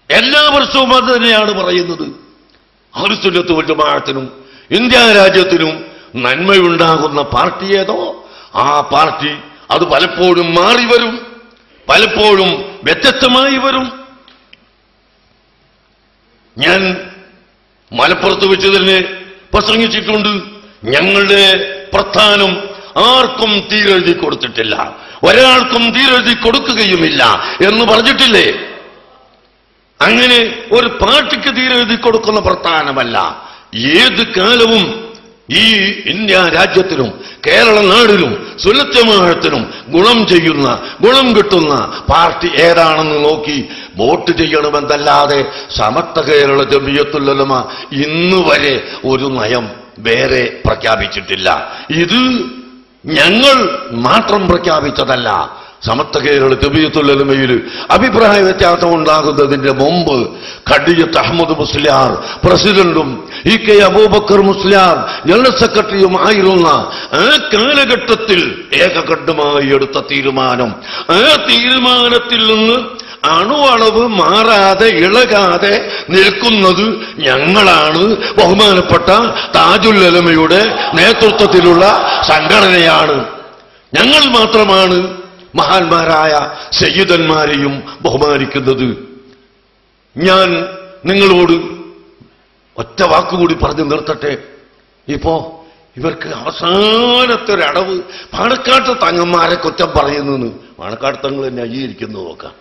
എല്ലാ വർഷവും അത് തന്നെയാണ് പറയുന്നത് ആറുസുന്നത്ത് വല്യമാഴത്തിനും ഇന്ത്യ രാജ്യത്തിനും നന്മയുണ്ടാകുന്ന പാർട്ടി ഏതോ ആ പാർട്ടി അത് പലപ്പോഴും മാറി വരും പലപ്പോഴും വ്യത്യസ്തമായി വരും ഞാൻ മലപ്പുറത്ത് വെച്ച് തന്നെ പ്രസംഗിച്ചിട്ടുണ്ട് ഞങ്ങളുടെ പ്രസ്ഥാനം ആർക്കും തീരെഴുതി കൊടുത്തിട്ടില്ല ഒരാൾക്കും തീരെഴുതി കൊടുക്കുകയുമില്ല എന്ന് പറഞ്ഞിട്ടില്ലേ അങ്ങനെ ഒരു പാർട്ടിക്ക് തീരെഴുതി കൊടുക്കുന്ന പ്രസ്ഥാനമല്ല ഏത് കാലവും ഈ ഇന്ത്യ രാജ്യത്തിനും കേരള നാടിനും സുലഭമാഴത്തിനും ഗുണം ചെയ്യുന്ന ഗുണം കിട്ടുന്ന പാർട്ടി ഏതാണെന്ന് നോക്കി വോട്ട് ചെയ്യണമെന്നല്ലാതെ സമസ്ത കേരള ജമിയത്തുല്ലമ ഇന്ന് വരെ ഒരു നയം വേറെ പ്രഖ്യാപിച്ചിട്ടില്ല ഇത് ഞങ്ങൾ മാത്രം പ്രഖ്യാപിച്ചതല്ല സമസ്ത കേരള ജമിയത്തുല്ലമയിൽ അഭിപ്രായ വ്യത്യാസം ഉണ്ടാകുന്നതിന്റെ മുമ്പ് ഖഡിയത്ത് അഹമ്മദ് മുസ്ലിയാർ പ്രസിഡന്റും E K Abubakar Musliyar general സെക്രട്ടറിയും ആയിരുന്ന ആ കാലഘട്ടത്തിൽ ഏകകണ്ഠമായി എടുത്ത തീരുമാനം ആ തീരുമാനത്തിൽ നിന്ന് അണുവളവ് മാറാതെ ഇളകാതെ നിൽക്കുന്നത് ഞങ്ങളാണ് ബഹുമാനപ്പെട്ട താജുല്ലലമയുടെ നേതൃത്വത്തിലുള്ള സംഘടനയാണ് ഞങ്ങൾ മാത്രമാണ് മഹാന്മാരായ സയ്യിദന്മാരെയും ബഹുമാനിക്കുന്നത് ഞാൻ നിങ്ങളോട് ഒറ്റ വാക്കുകൂടി പറഞ്ഞു നിർത്തട്ടെ ഇപ്പോ ഇവർക്ക് അവസാനത്തെ ഒരു അടവ് പാണക്കാട്ട് തങ്ങന്മാരെ കുറ്റം പറയുന്നു പാണക്കാട്ട് തങ്ങൾ തന്നെ അംഗീകരിക്കുന്നു നോക്കാം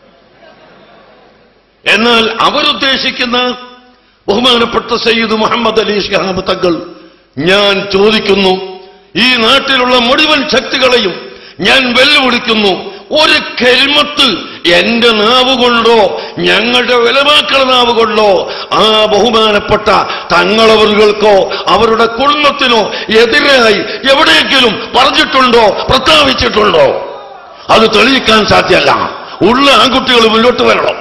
എന്നാൽ അവരുദ്ദേശിക്കുന്ന ബഹുമാനപ്പെട്ട സയ്യിദ് മുഹമ്മദ് അലി ഷിഹാബ് തങ്ങൾ ഞാൻ ചോദിക്കുന്നു ഈ നാട്ടിലുള്ള മുഴുവൻ ശക്തികളെയും ഞാൻ വെല്ലുവിളിക്കുന്നു ഒരു കരിമത്ത് എന്റെ നാവ് കൊണ്ടോ ഞങ്ങളുടെ വിലമാക്കളുടെ നാവ് കൊണ്ടോ ആ ബഹുമാനപ്പെട്ട തങ്ങളവറുകൾക്കോ അവരുടെ കുടുംബത്തിനോ എതിരായി എവിടെയെങ്കിലും പറഞ്ഞിട്ടുണ്ടോ പ്രസ്താവിച്ചിട്ടുണ്ടോ അത് തെളിയിക്കാൻ സാധ്യമല്ല ഉള്ള ആൺകുട്ടികൾ മുന്നോട്ട് വരണം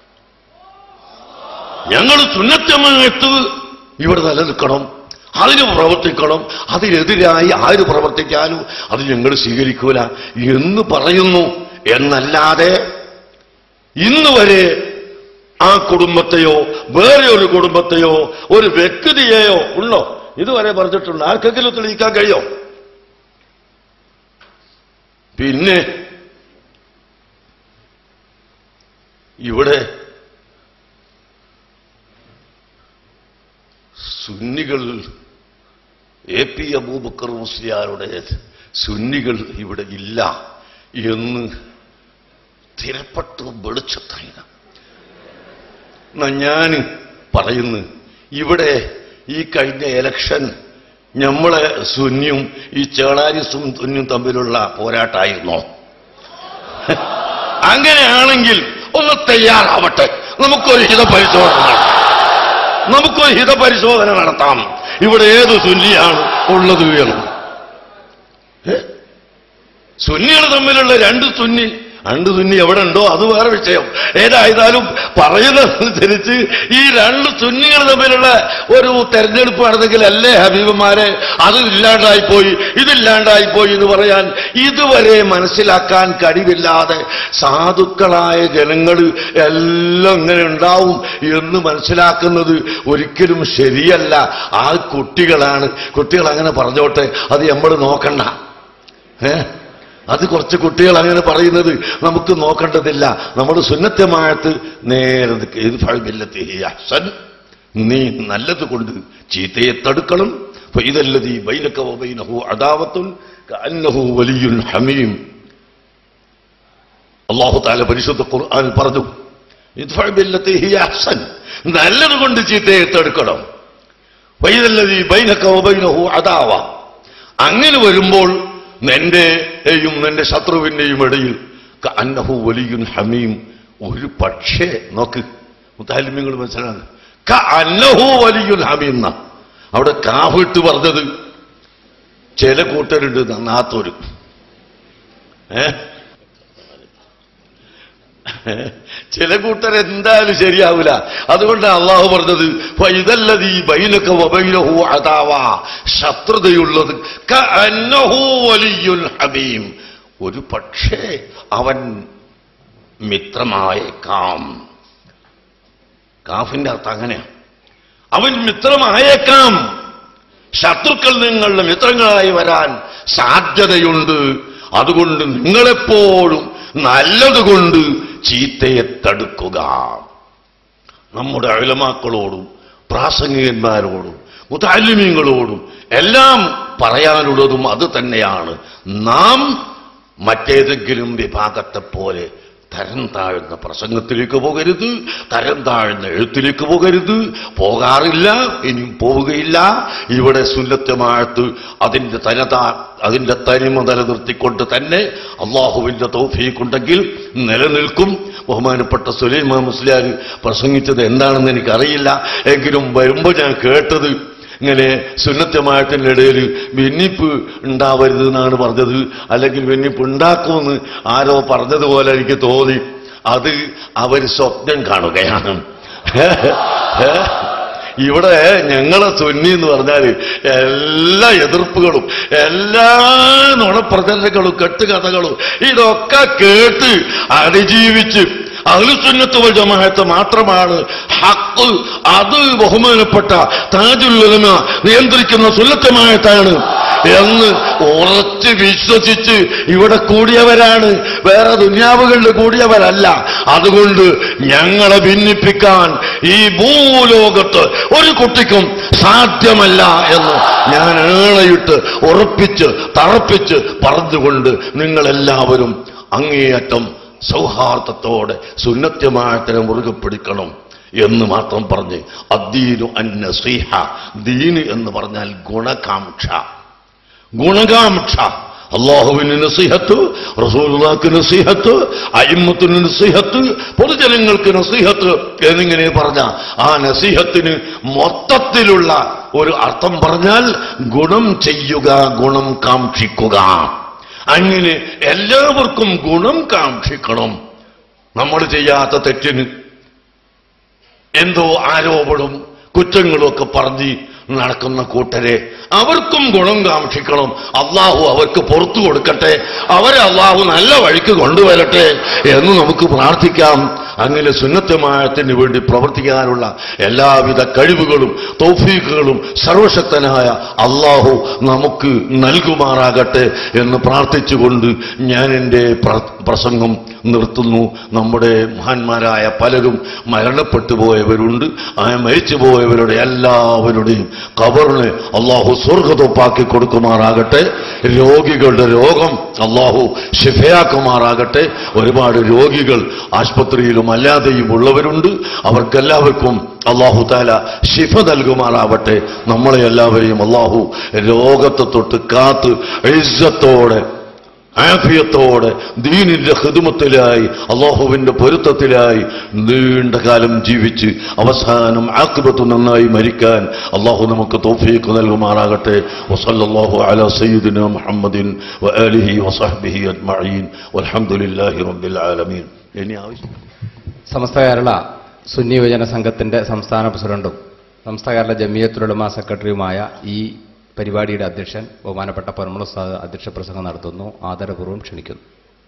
ഞങ്ങൾ സുന്നത്തമായിട്ട് ഇവിടെ നിലനിൽക്കണം അതിന് പ്രവർത്തിക്കണം അതിനെതിരായി ആര് പ്രവർത്തിക്കാനും അത് ഞങ്ങൾ സ്വീകരിക്കൂല എന്ന് പറയുന്നു എന്നല്ലാതെ ഇന്ന് വരെ ആ കുടുംബത്തെയോ വേറെ ഒരു കുടുംബത്തെയോ ഒരു വ്യക്തിയെയോ ഉണ്ടോ ഇതുവരെ പറഞ്ഞിട്ടുണ്ട് ആർക്കെങ്കിലും തെളിയിക്കാൻ കഴിയോ പിന്നെ ഇവിടെ സുന്നികൾ എ പി അബൂബക്കർ മുസ്ലിയാരുടെ സുന്നികൾ ഇവിടെ ഇല്ല എന്ന് സ്ഥിരപ്പെട്ട് വെളിച്ചത്തായി എന്നാ ഞാൻ പറയുന്നു ഇവിടെ ഈ കഴിഞ്ഞ ഇലക്ഷൻ നമ്മളെ സുന്നിയും ഈ ചേളാരി സുന്നിയും തമ്മിലുള്ള പോരാട്ടായിരുന്നോ അങ്ങനെയാണെങ്കിൽ ഒന്ന് തയ്യാറാവട്ടെ നമുക്കൊരു ഹിതപരിശോധന നടത്താം നമുക്കൊരു ഹിതപരിശോധന നടത്താം ഇവിടെ ഏത് സുന്നിയാണ് ഉള്ളത് എന്ന് ഏ? സുന്നികൾ തമ്മിലുള്ള രണ്ട് സുന്നി രണ്ട് സുന്നി എവിടെ ഉണ്ടോ അത് വേറെ വിഷയം ഏതായാലും പറയുന്നതനുസരിച്ച് ഈ രണ്ട് സുന്നികൾ തമ്മിലുള്ള ഒരു തെരഞ്ഞെടുപ്പ് നടന്നെങ്കിൽ അല്ലേ ഹബീബന്മാരെ അത് ഇല്ലാണ്ടായിപ്പോയി ഇതില്ലാണ്ടായിപ്പോയി എന്ന് പറയാൻ ഇതുവരെ മനസ്സിലാക്കാൻ കഴിവില്ലാതെ സാധുക്കളായ ജനങ്ങൾ എല്ലാം ഇങ്ങനെ ഉണ്ടാവും എന്ന് മനസ്സിലാക്കുന്നത് ഒരിക്കലും ശരിയല്ല ആ കുട്ടികളാണ് കുട്ടികൾ അങ്ങനെ പറഞ്ഞോട്ടെ അത് നമ്മൾ നോക്കണ്ട ഏ അത് കുറച്ച് കുട്ടികൾ അങ്ങനെ പറയുന്നത് നമുക്ക് നോക്കേണ്ടതില്ല നമ്മൾ സുന്നത്യമായത്ത് നേരെ നിൽക്ക്. ഇത് ഫഅ്മില്ലത്തി ഹിയ അഹ്സൻ. നീ നല്ലത് കൊണ്ട് ചീത്തയെ തടുക്കണം ഫൈദല്ലദീ ബൈനക വബൈനഹു അദാവത്തുൻ കഅന്നഹു വലിയുൻ ഹമീം അല്ലാഹു തആല പരിശുദ്ധ ഖുർആനിൽ പറഞ്ഞു ഇദ്ഫഅ ബില്ലത്തി ഹിയ അഹ്സൻ നല്ലത് കൊണ്ട് ചീത്തയെ തടുക്കണം വൈദല്ലദീ ബൈനക വബൈനഹു അദാവ അങ്ങനെ വരുമ്പോൾ നിന്റെയും നിന്റെ ശത്രുവിന്റെയും ഇടയിൽ അന്നഹു വലിയുൻ ഹമീം ഒരു പക്ഷേ നോക്ക് മുത്താലിമ്യങ്ങൾ മനസ്സിലാണ് അന്നഹു വലിയുൻ ഹമീം എന്നാ അവിടെ കാവിട്ട് പറഞ്ഞത് ചില കൂട്ടരുണ്ട് നന്നാത്തൊരു ഏ ചില കൂട്ടർ എന്തായാലും ശരിയാവില്ല അതുകൊണ്ട് അള്ളാഹു പറഞ്ഞത് ഫൈദല്ലദീ ബൈനക വബൈനഹു അദാവ ശത്രുതയുള്ളത് കഅന്നഹു വലിയുൽ ഹമീം ഒരു പക്ഷേ അവൻ മിത്രമായേക്കാം കാഫിന്റെ അർത്ഥം അങ്ങനെയാണ് അവൻ മിത്രമായേക്കാം ശത്രുക്കൾ നിങ്ങളുടെ മിത്രങ്ങളായി വരാൻ സാധ്യതയുണ്ട് അതുകൊണ്ട് നിങ്ങളെപ്പോഴും നല്ലതുകൊണ്ട് ചീത്തയെ തടുക്കുക നമ്മുടെ അയലമാക്കളോടും പ്രാസംഗികന്മാരോടും മുതാലിമ്യങ്ങളോടും എല്ലാം പറയാനുള്ളതും അത് തന്നെയാണ് നാം മറ്റേതെങ്കിലും വിഭാഗത്തെ പോലെ തരം താഴ്ന്ന പ്രസംഗത്തിലേക്ക് പോകരുത് തരം താഴ്ന്ന എഴുത്തിലേക്ക് പോകരുത് പോകാറില്ല ഇനിയും പോവുകയില്ല ഇവിടെ സുന്നത്തമാഴത്ത് അതിന്റെ തനത അതിന്റെ തനിമ നിലനിർത്തിക്കൊണ്ട് തന്നെ അള്ളാഹുവിന്റെ തൗഫീഖുണ്ടെങ്കിൽ നിലനിൽക്കും ബഹുമാനപ്പെട്ട സുലൈമാൻ മുസ്ലിയാർ പ്രസംഗിച്ചത് എന്താണെന്ന് എനിക്കറിയില്ല എങ്കിലും വരുമ്പോൾ ഞാൻ കേട്ടത് ഇങ്ങനെ സുന്നത്തമായത്തിൻ്റെ ഇടയിൽ ഭിന്നിപ്പ് ഉണ്ടാവരുത് എന്നാണ് പറഞ്ഞത് അല്ലെങ്കിൽ ഭിന്നിപ്പ് ഉണ്ടാക്കുമെന്ന് ആരോ പറഞ്ഞതുപോലെ എനിക്ക് തോന്നി അത് അവർ സ്വപ്നം കാണുകയാണ് ഇവിടെ ഞങ്ങളെ സുന്നി എന്ന് പറഞ്ഞാൽ എല്ലാ എതിർപ്പുകളും എല്ലാ നുണപ്രചരണങ്ങളും കെട്ടുകഥകളും ഇതൊക്കെ കേട്ട് അതിജീവിച്ച് അഹ്ലുസുന്നത്ത് ജമാഅത്ത് മാത്രമാണ് ഹക്ക് അത് ബഹുമാനപ്പെട്ട താജുല്ലുലമ നിയന്ത്രിക്കുന്ന സുന്നത്തമായത്താണ് എന്ന് ഉറച്ച് വിശ്വസിച്ച് ഇവിടെ കൂടിയവരാണ് വേറെ ദുന്യാവുകളിൽ കൂടിയവരല്ല അതുകൊണ്ട് ഞങ്ങളെ ഭിന്നിപ്പിക്കാൻ ഈ ഭൂലോകത്ത് ഒരു കുട്ടിക്കും സാധ്യമല്ല എന്ന് ഞാൻ ഏളയിട്ട് ഉറപ്പിച്ച് തറപ്പിച്ച് പറഞ്ഞുകൊണ്ട് നിങ്ങളെല്ലാവരും അങ്ങേയറ്റം സൗഹാർദ്ദത്തോടെ സുന്നത്യമായത്തിനെ മുറുകെ പിടിക്കണം എന്ന് മാത്രം പറഞ്ഞ് അദ്ദീനു അന്നസീഹ ദീന് എന്ന് പറഞ്ഞാൽ ഗുണകാംക്ഷ ഗുണകാംക്ഷ അള്ളാഹുവിന് നസീഹത്ത് റസൂലുള്ളാഹിക്ക് നസീഹത്ത് അയിമ്മത്തിന് നസീഹത്ത് പൊതുജനങ്ങൾക്ക് നസീഹത്ത് എന്നിങ്ങനെ പറഞ്ഞ ആ നസീഹത്തിന് മൊത്തത്തിലുള്ള ഒരു അർത്ഥം പറഞ്ഞാൽ ഗുണം ചെയ്യുക ഗുണം കാക്ഷിക്കുക അങ്ങനെ എല്ലാവർക്കും ഗുണം കാക്ഷിക്കണം നമ്മൾ ചെയ്യാത്ത തെറ്റിന് എന്തോ ആരോപണം കുറ്റങ്ങളും ഒക്കെ പറഞ്ഞ് നടക്കുന്ന കൂട്ടരെ അവർക്കും ഗുണം കാക്ഷിക്കണം അള്ളാഹു അവർക്ക് പുറത്തു കൊടുക്കട്ടെ അവരെ അള്ളാഹു നല്ല വഴിക്ക് കൊണ്ടുവരട്ടെ എന്ന് നമുക്ക് പ്രാർത്ഥിക്കാം അങ്ങനെ സുന്നത്തമായത്തിന് വേണ്ടി പ്രവർത്തിക്കാനുള്ള എല്ലാവിധ കഴിവുകളും തൗഫീഖുകളും സർവശക്തനായ അള്ളാഹു നമുക്ക് നൽകുമാറാകട്ടെ എന്ന് പ്രാർത്ഥിച്ചുകൊണ്ട് ഞാൻ എൻ്റെ പ്ര- പ്രസംഗം നിർത്തുന്നു നമ്മുടെ മഹാന്മാരായ പലരും മരണപ്പെട്ടു പോയവരുണ്ട് ആ മരിച്ചു പോയവരുടെ എല്ലാവരുടെയും കബറിന് അള്ളാഹു സ്വർഗതൊപ്പാക്കി കൊടുക്കുമാറാകട്ടെ രോഗികളുടെ രോഗം അള്ളാഹു ഷിഫയാക്കുമാറാകട്ടെ ഒരുപാട് രോഗികൾ ആശുപത്രിയിലും അല്ലാതെയും ഉള്ളവരുണ്ട് അവർക്കെല്ലാവർക്കും അള്ളാഹു താല ശിഫ നൽകുമാറാവട്ടെ നമ്മളെ എല്ലാവരെയും അള്ളാഹു രോഗത്തെ തൊട്ട് കാത്ത് ഇസ്സത്തോടെ ആഫിയത്തോടെ ദീനിന്റെ ഹിദുമത്തിലായി അള്ളാഹുവിന്റെ പൊരുത്തത്തിലായി നീണ്ട കാലം ജീവിച്ച് അവസാനം ആക്ബത്ത് നന്നായി മരിക്കാൻ അള്ളാഹു നമുക്ക് തോഫീക്ക് നൽകുമാറാകട്ടെ വസല്ലല്ലാഹു അലാ സയ്യിദിന മുഹമ്മദിൻ വആലിഹി വസഹ്ബിഹി അജ്മഈൻ വൽഹംദുലില്ലാഹി റബ്ബിൽ ആലമീൻ ഇനി ആവശ്യം സമസ്ത കേരള സുന്നി യുവജന സംഘത്തിന്റെ സംസ്ഥാന പ്രസിഡന്റും സമസ്ത കേരള ജമിയത്തുലമ സെക്രട്ടറിയുമായ ഈ പരിപാടിയുടെ അധ്യക്ഷൻ ബഹുമാനപ്പെട്ട പൊന്മുള ഉസ്താദ് അധ്യക്ഷ പ്രസംഗം നടത്തുന്നു ആദരപൂർവ്വം ക്ഷണിക്കുന്നു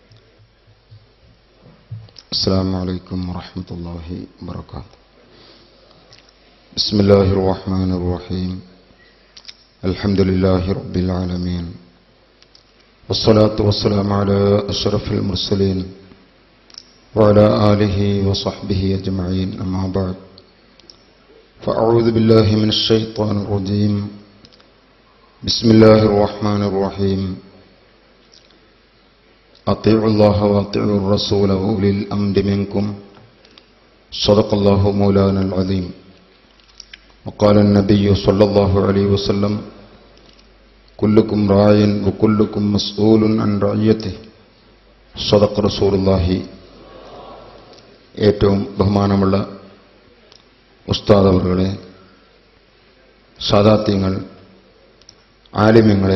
السلام عليكم ورحمة الله وبركاته بسم الله الرحمن الرحيم الحمد لله رب العالمين والصلاة والسلام على أشرف المرسلين وعلى آله وصحبه أجمعين أما بعد فأعوذ بالله من الشيطان الرجيم بسم الله الرحمن الرحيم أطيعوا الله وأطيعوا الرسول وأولي الأمر منكم صدق الله مولانا العظيم وقال النبي صلى الله عليه وسلم كلكم راع وكلكم مسؤول عن رعيته صدق رسول الله ഏറ്റവും ബഹുമാനമുള്ള ഉസ്താദ് അവറുകളെ സാദാത്യങ്ങൾ ആലിമ്യങ്ങളെ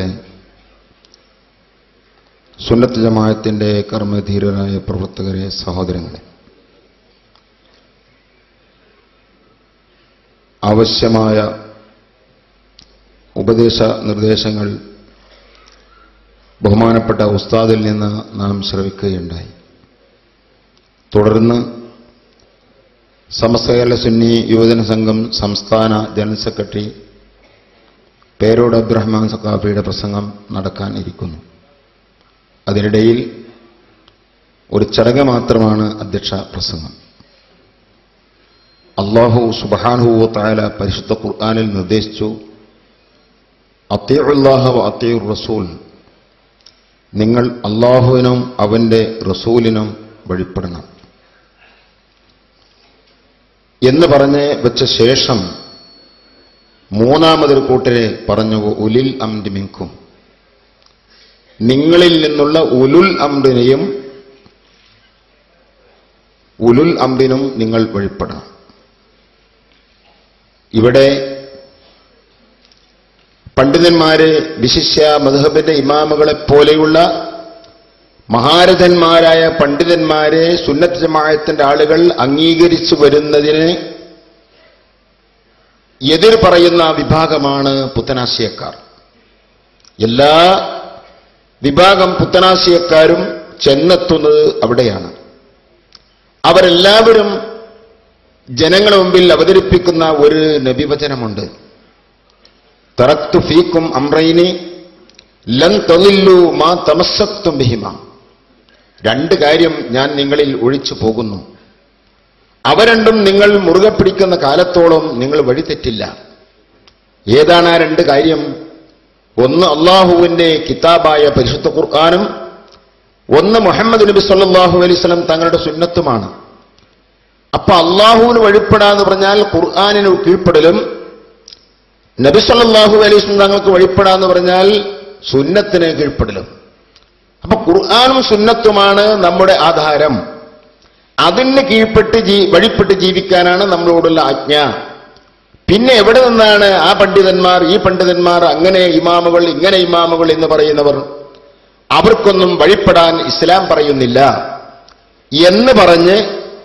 സുന്നത്ത് ജമാഅത്തിന്റെ കർമ്മധീരരായ പ്രവർത്തകരെ സഹോദരങ്ങളെ ആവശ്യമായ ഉപദേശ നിർദ്ദേശങ്ങൾ ബഹുമാനപ്പെട്ട ഉസ്താദിൽ നിന്ന് നാം ശ്രവിക്കുകയുണ്ടായി തുടർന്ന് സമസ്ത കേരള സുന്നി യുവജന സംഘം സംസ്ഥാന ജനറൽ സെക്രട്ടറി പേരോട് അബ്ദുറഹ്മാൻ സക്കാഫിയുടെ പ്രസംഗം നടക്കാൻ ഇരിക്കുന്നു അതിനിടയിൽ ഒരു ചടങ്ങ് മാത്രമാണ് അധ്യക്ഷ പ്രസംഗം അള്ളാഹു സുബാനുഹു തായാല പരിശുദ്ധ ഖുർആാനിൽ നിർദ്ദേശിച്ചു അത്തേഉല്ലാഹ അത്തേഉർ റസൂൽ നിങ്ങൾ അള്ളാഹുവിനും അവന്റെ റസൂലിനും വഴിപ്പെടണം എന്ന് പറഞ്ഞ് വെച്ച ശേഷം മൂന്നാമതൊരു കൂട്ടരെ പറഞ്ഞു ഉലിൽ അംഡ് മിങ്കും നിങ്ങളിൽ നിന്നുള്ള ഉലുൽ അംഡിനെയും ഉലുൽ അംഡിനും നിങ്ങൾ വഴിപ്പെടണം ഇവിടെ പണ്ഡിതന്മാര് വിശിഷ്യ മധുഹബിന്റെ ഇമാമുകളെ പോലെയുള്ള മഹാരഥന്മാരായ പണ്ഡിതന്മാരെ സുന്നത്ത് ജമായത്തിന്റെ ആളുകൾ അംഗീകരിച്ചു വരുന്നതിന് എതിർ പറയുന്ന വിഭാഗമാണ് പുത്തനാശയക്കാർ എല്ലാ വിഭാഗം പുത്തനാശയക്കാരും ചെന്നെത്തുന്നത് അവിടെയാണ് അവരെല്ലാവരും ജനങ്ങളുടെ മുമ്പിൽ അവതരിപ്പിക്കുന്ന ഒരു നബിവചനമുണ്ട് തറക്തു ഫീക്കും അമ്രൈനി ലൻ തൊന്നില്ലു മാ തമസ്സക്തും ബിഹിമ രണ്ട് കാര്യം ഞാൻ നിങ്ങളിൽ ഒഴിച്ചു പോകുന്നു അവ രണ്ടും നിങ്ങൾ മുറുകെ പിടിക്കുന്ന കാലത്തോളം നിങ്ങൾ വഴിതെറ്റില്ല ഏതാണ് ആ രണ്ട് കാര്യം ഒന്ന് അള്ളാഹുവിന്റെ കിതാബായ പരിശുദ്ധ ഖുർആാനും ഒന്ന് മുഹമ്മദ് നബി സല്ലാഹു അലൈവലം തങ്ങളുടെ സുന്നത്തുമാണ് അപ്പൊ അള്ളാഹുവിന് വഴിപ്പെടാന്ന് പറഞ്ഞാൽ ഖുർആാനിന് കീഴ്പ്പെടലും നബി സല്ലാഹു അലൈവലം തങ്ങൾക്ക് വഴിപ്പെടാന്ന് പറഞ്ഞാൽ സുന്നത്തിന് കീഴ്പ്പെടലും അപ്പൊ ഖുർആാനും സുന്നത്തുമാണ് നമ്മുടെ ആധാരം അതിന് കീഴ്പ്പെട്ട് ജീ വഴിപ്പെട്ട് ജീവിക്കാനാണ് നമ്മളോടുള്ള ആജ്ഞ പിന്നെ എവിടെ നിന്നാണ് ആ പണ്ഡിതന്മാർ ഈ പണ്ഡിതന്മാർ അങ്ങനെ ഇമാമുകൾ ഇങ്ങനെ ഇമാമുകൾ എന്ന് പറയുന്നവർ അവർക്കൊന്നും വഴിപ്പെടാൻ ഇസ്ലാം പറയുന്നില്ല എന്ന് പറഞ്ഞ്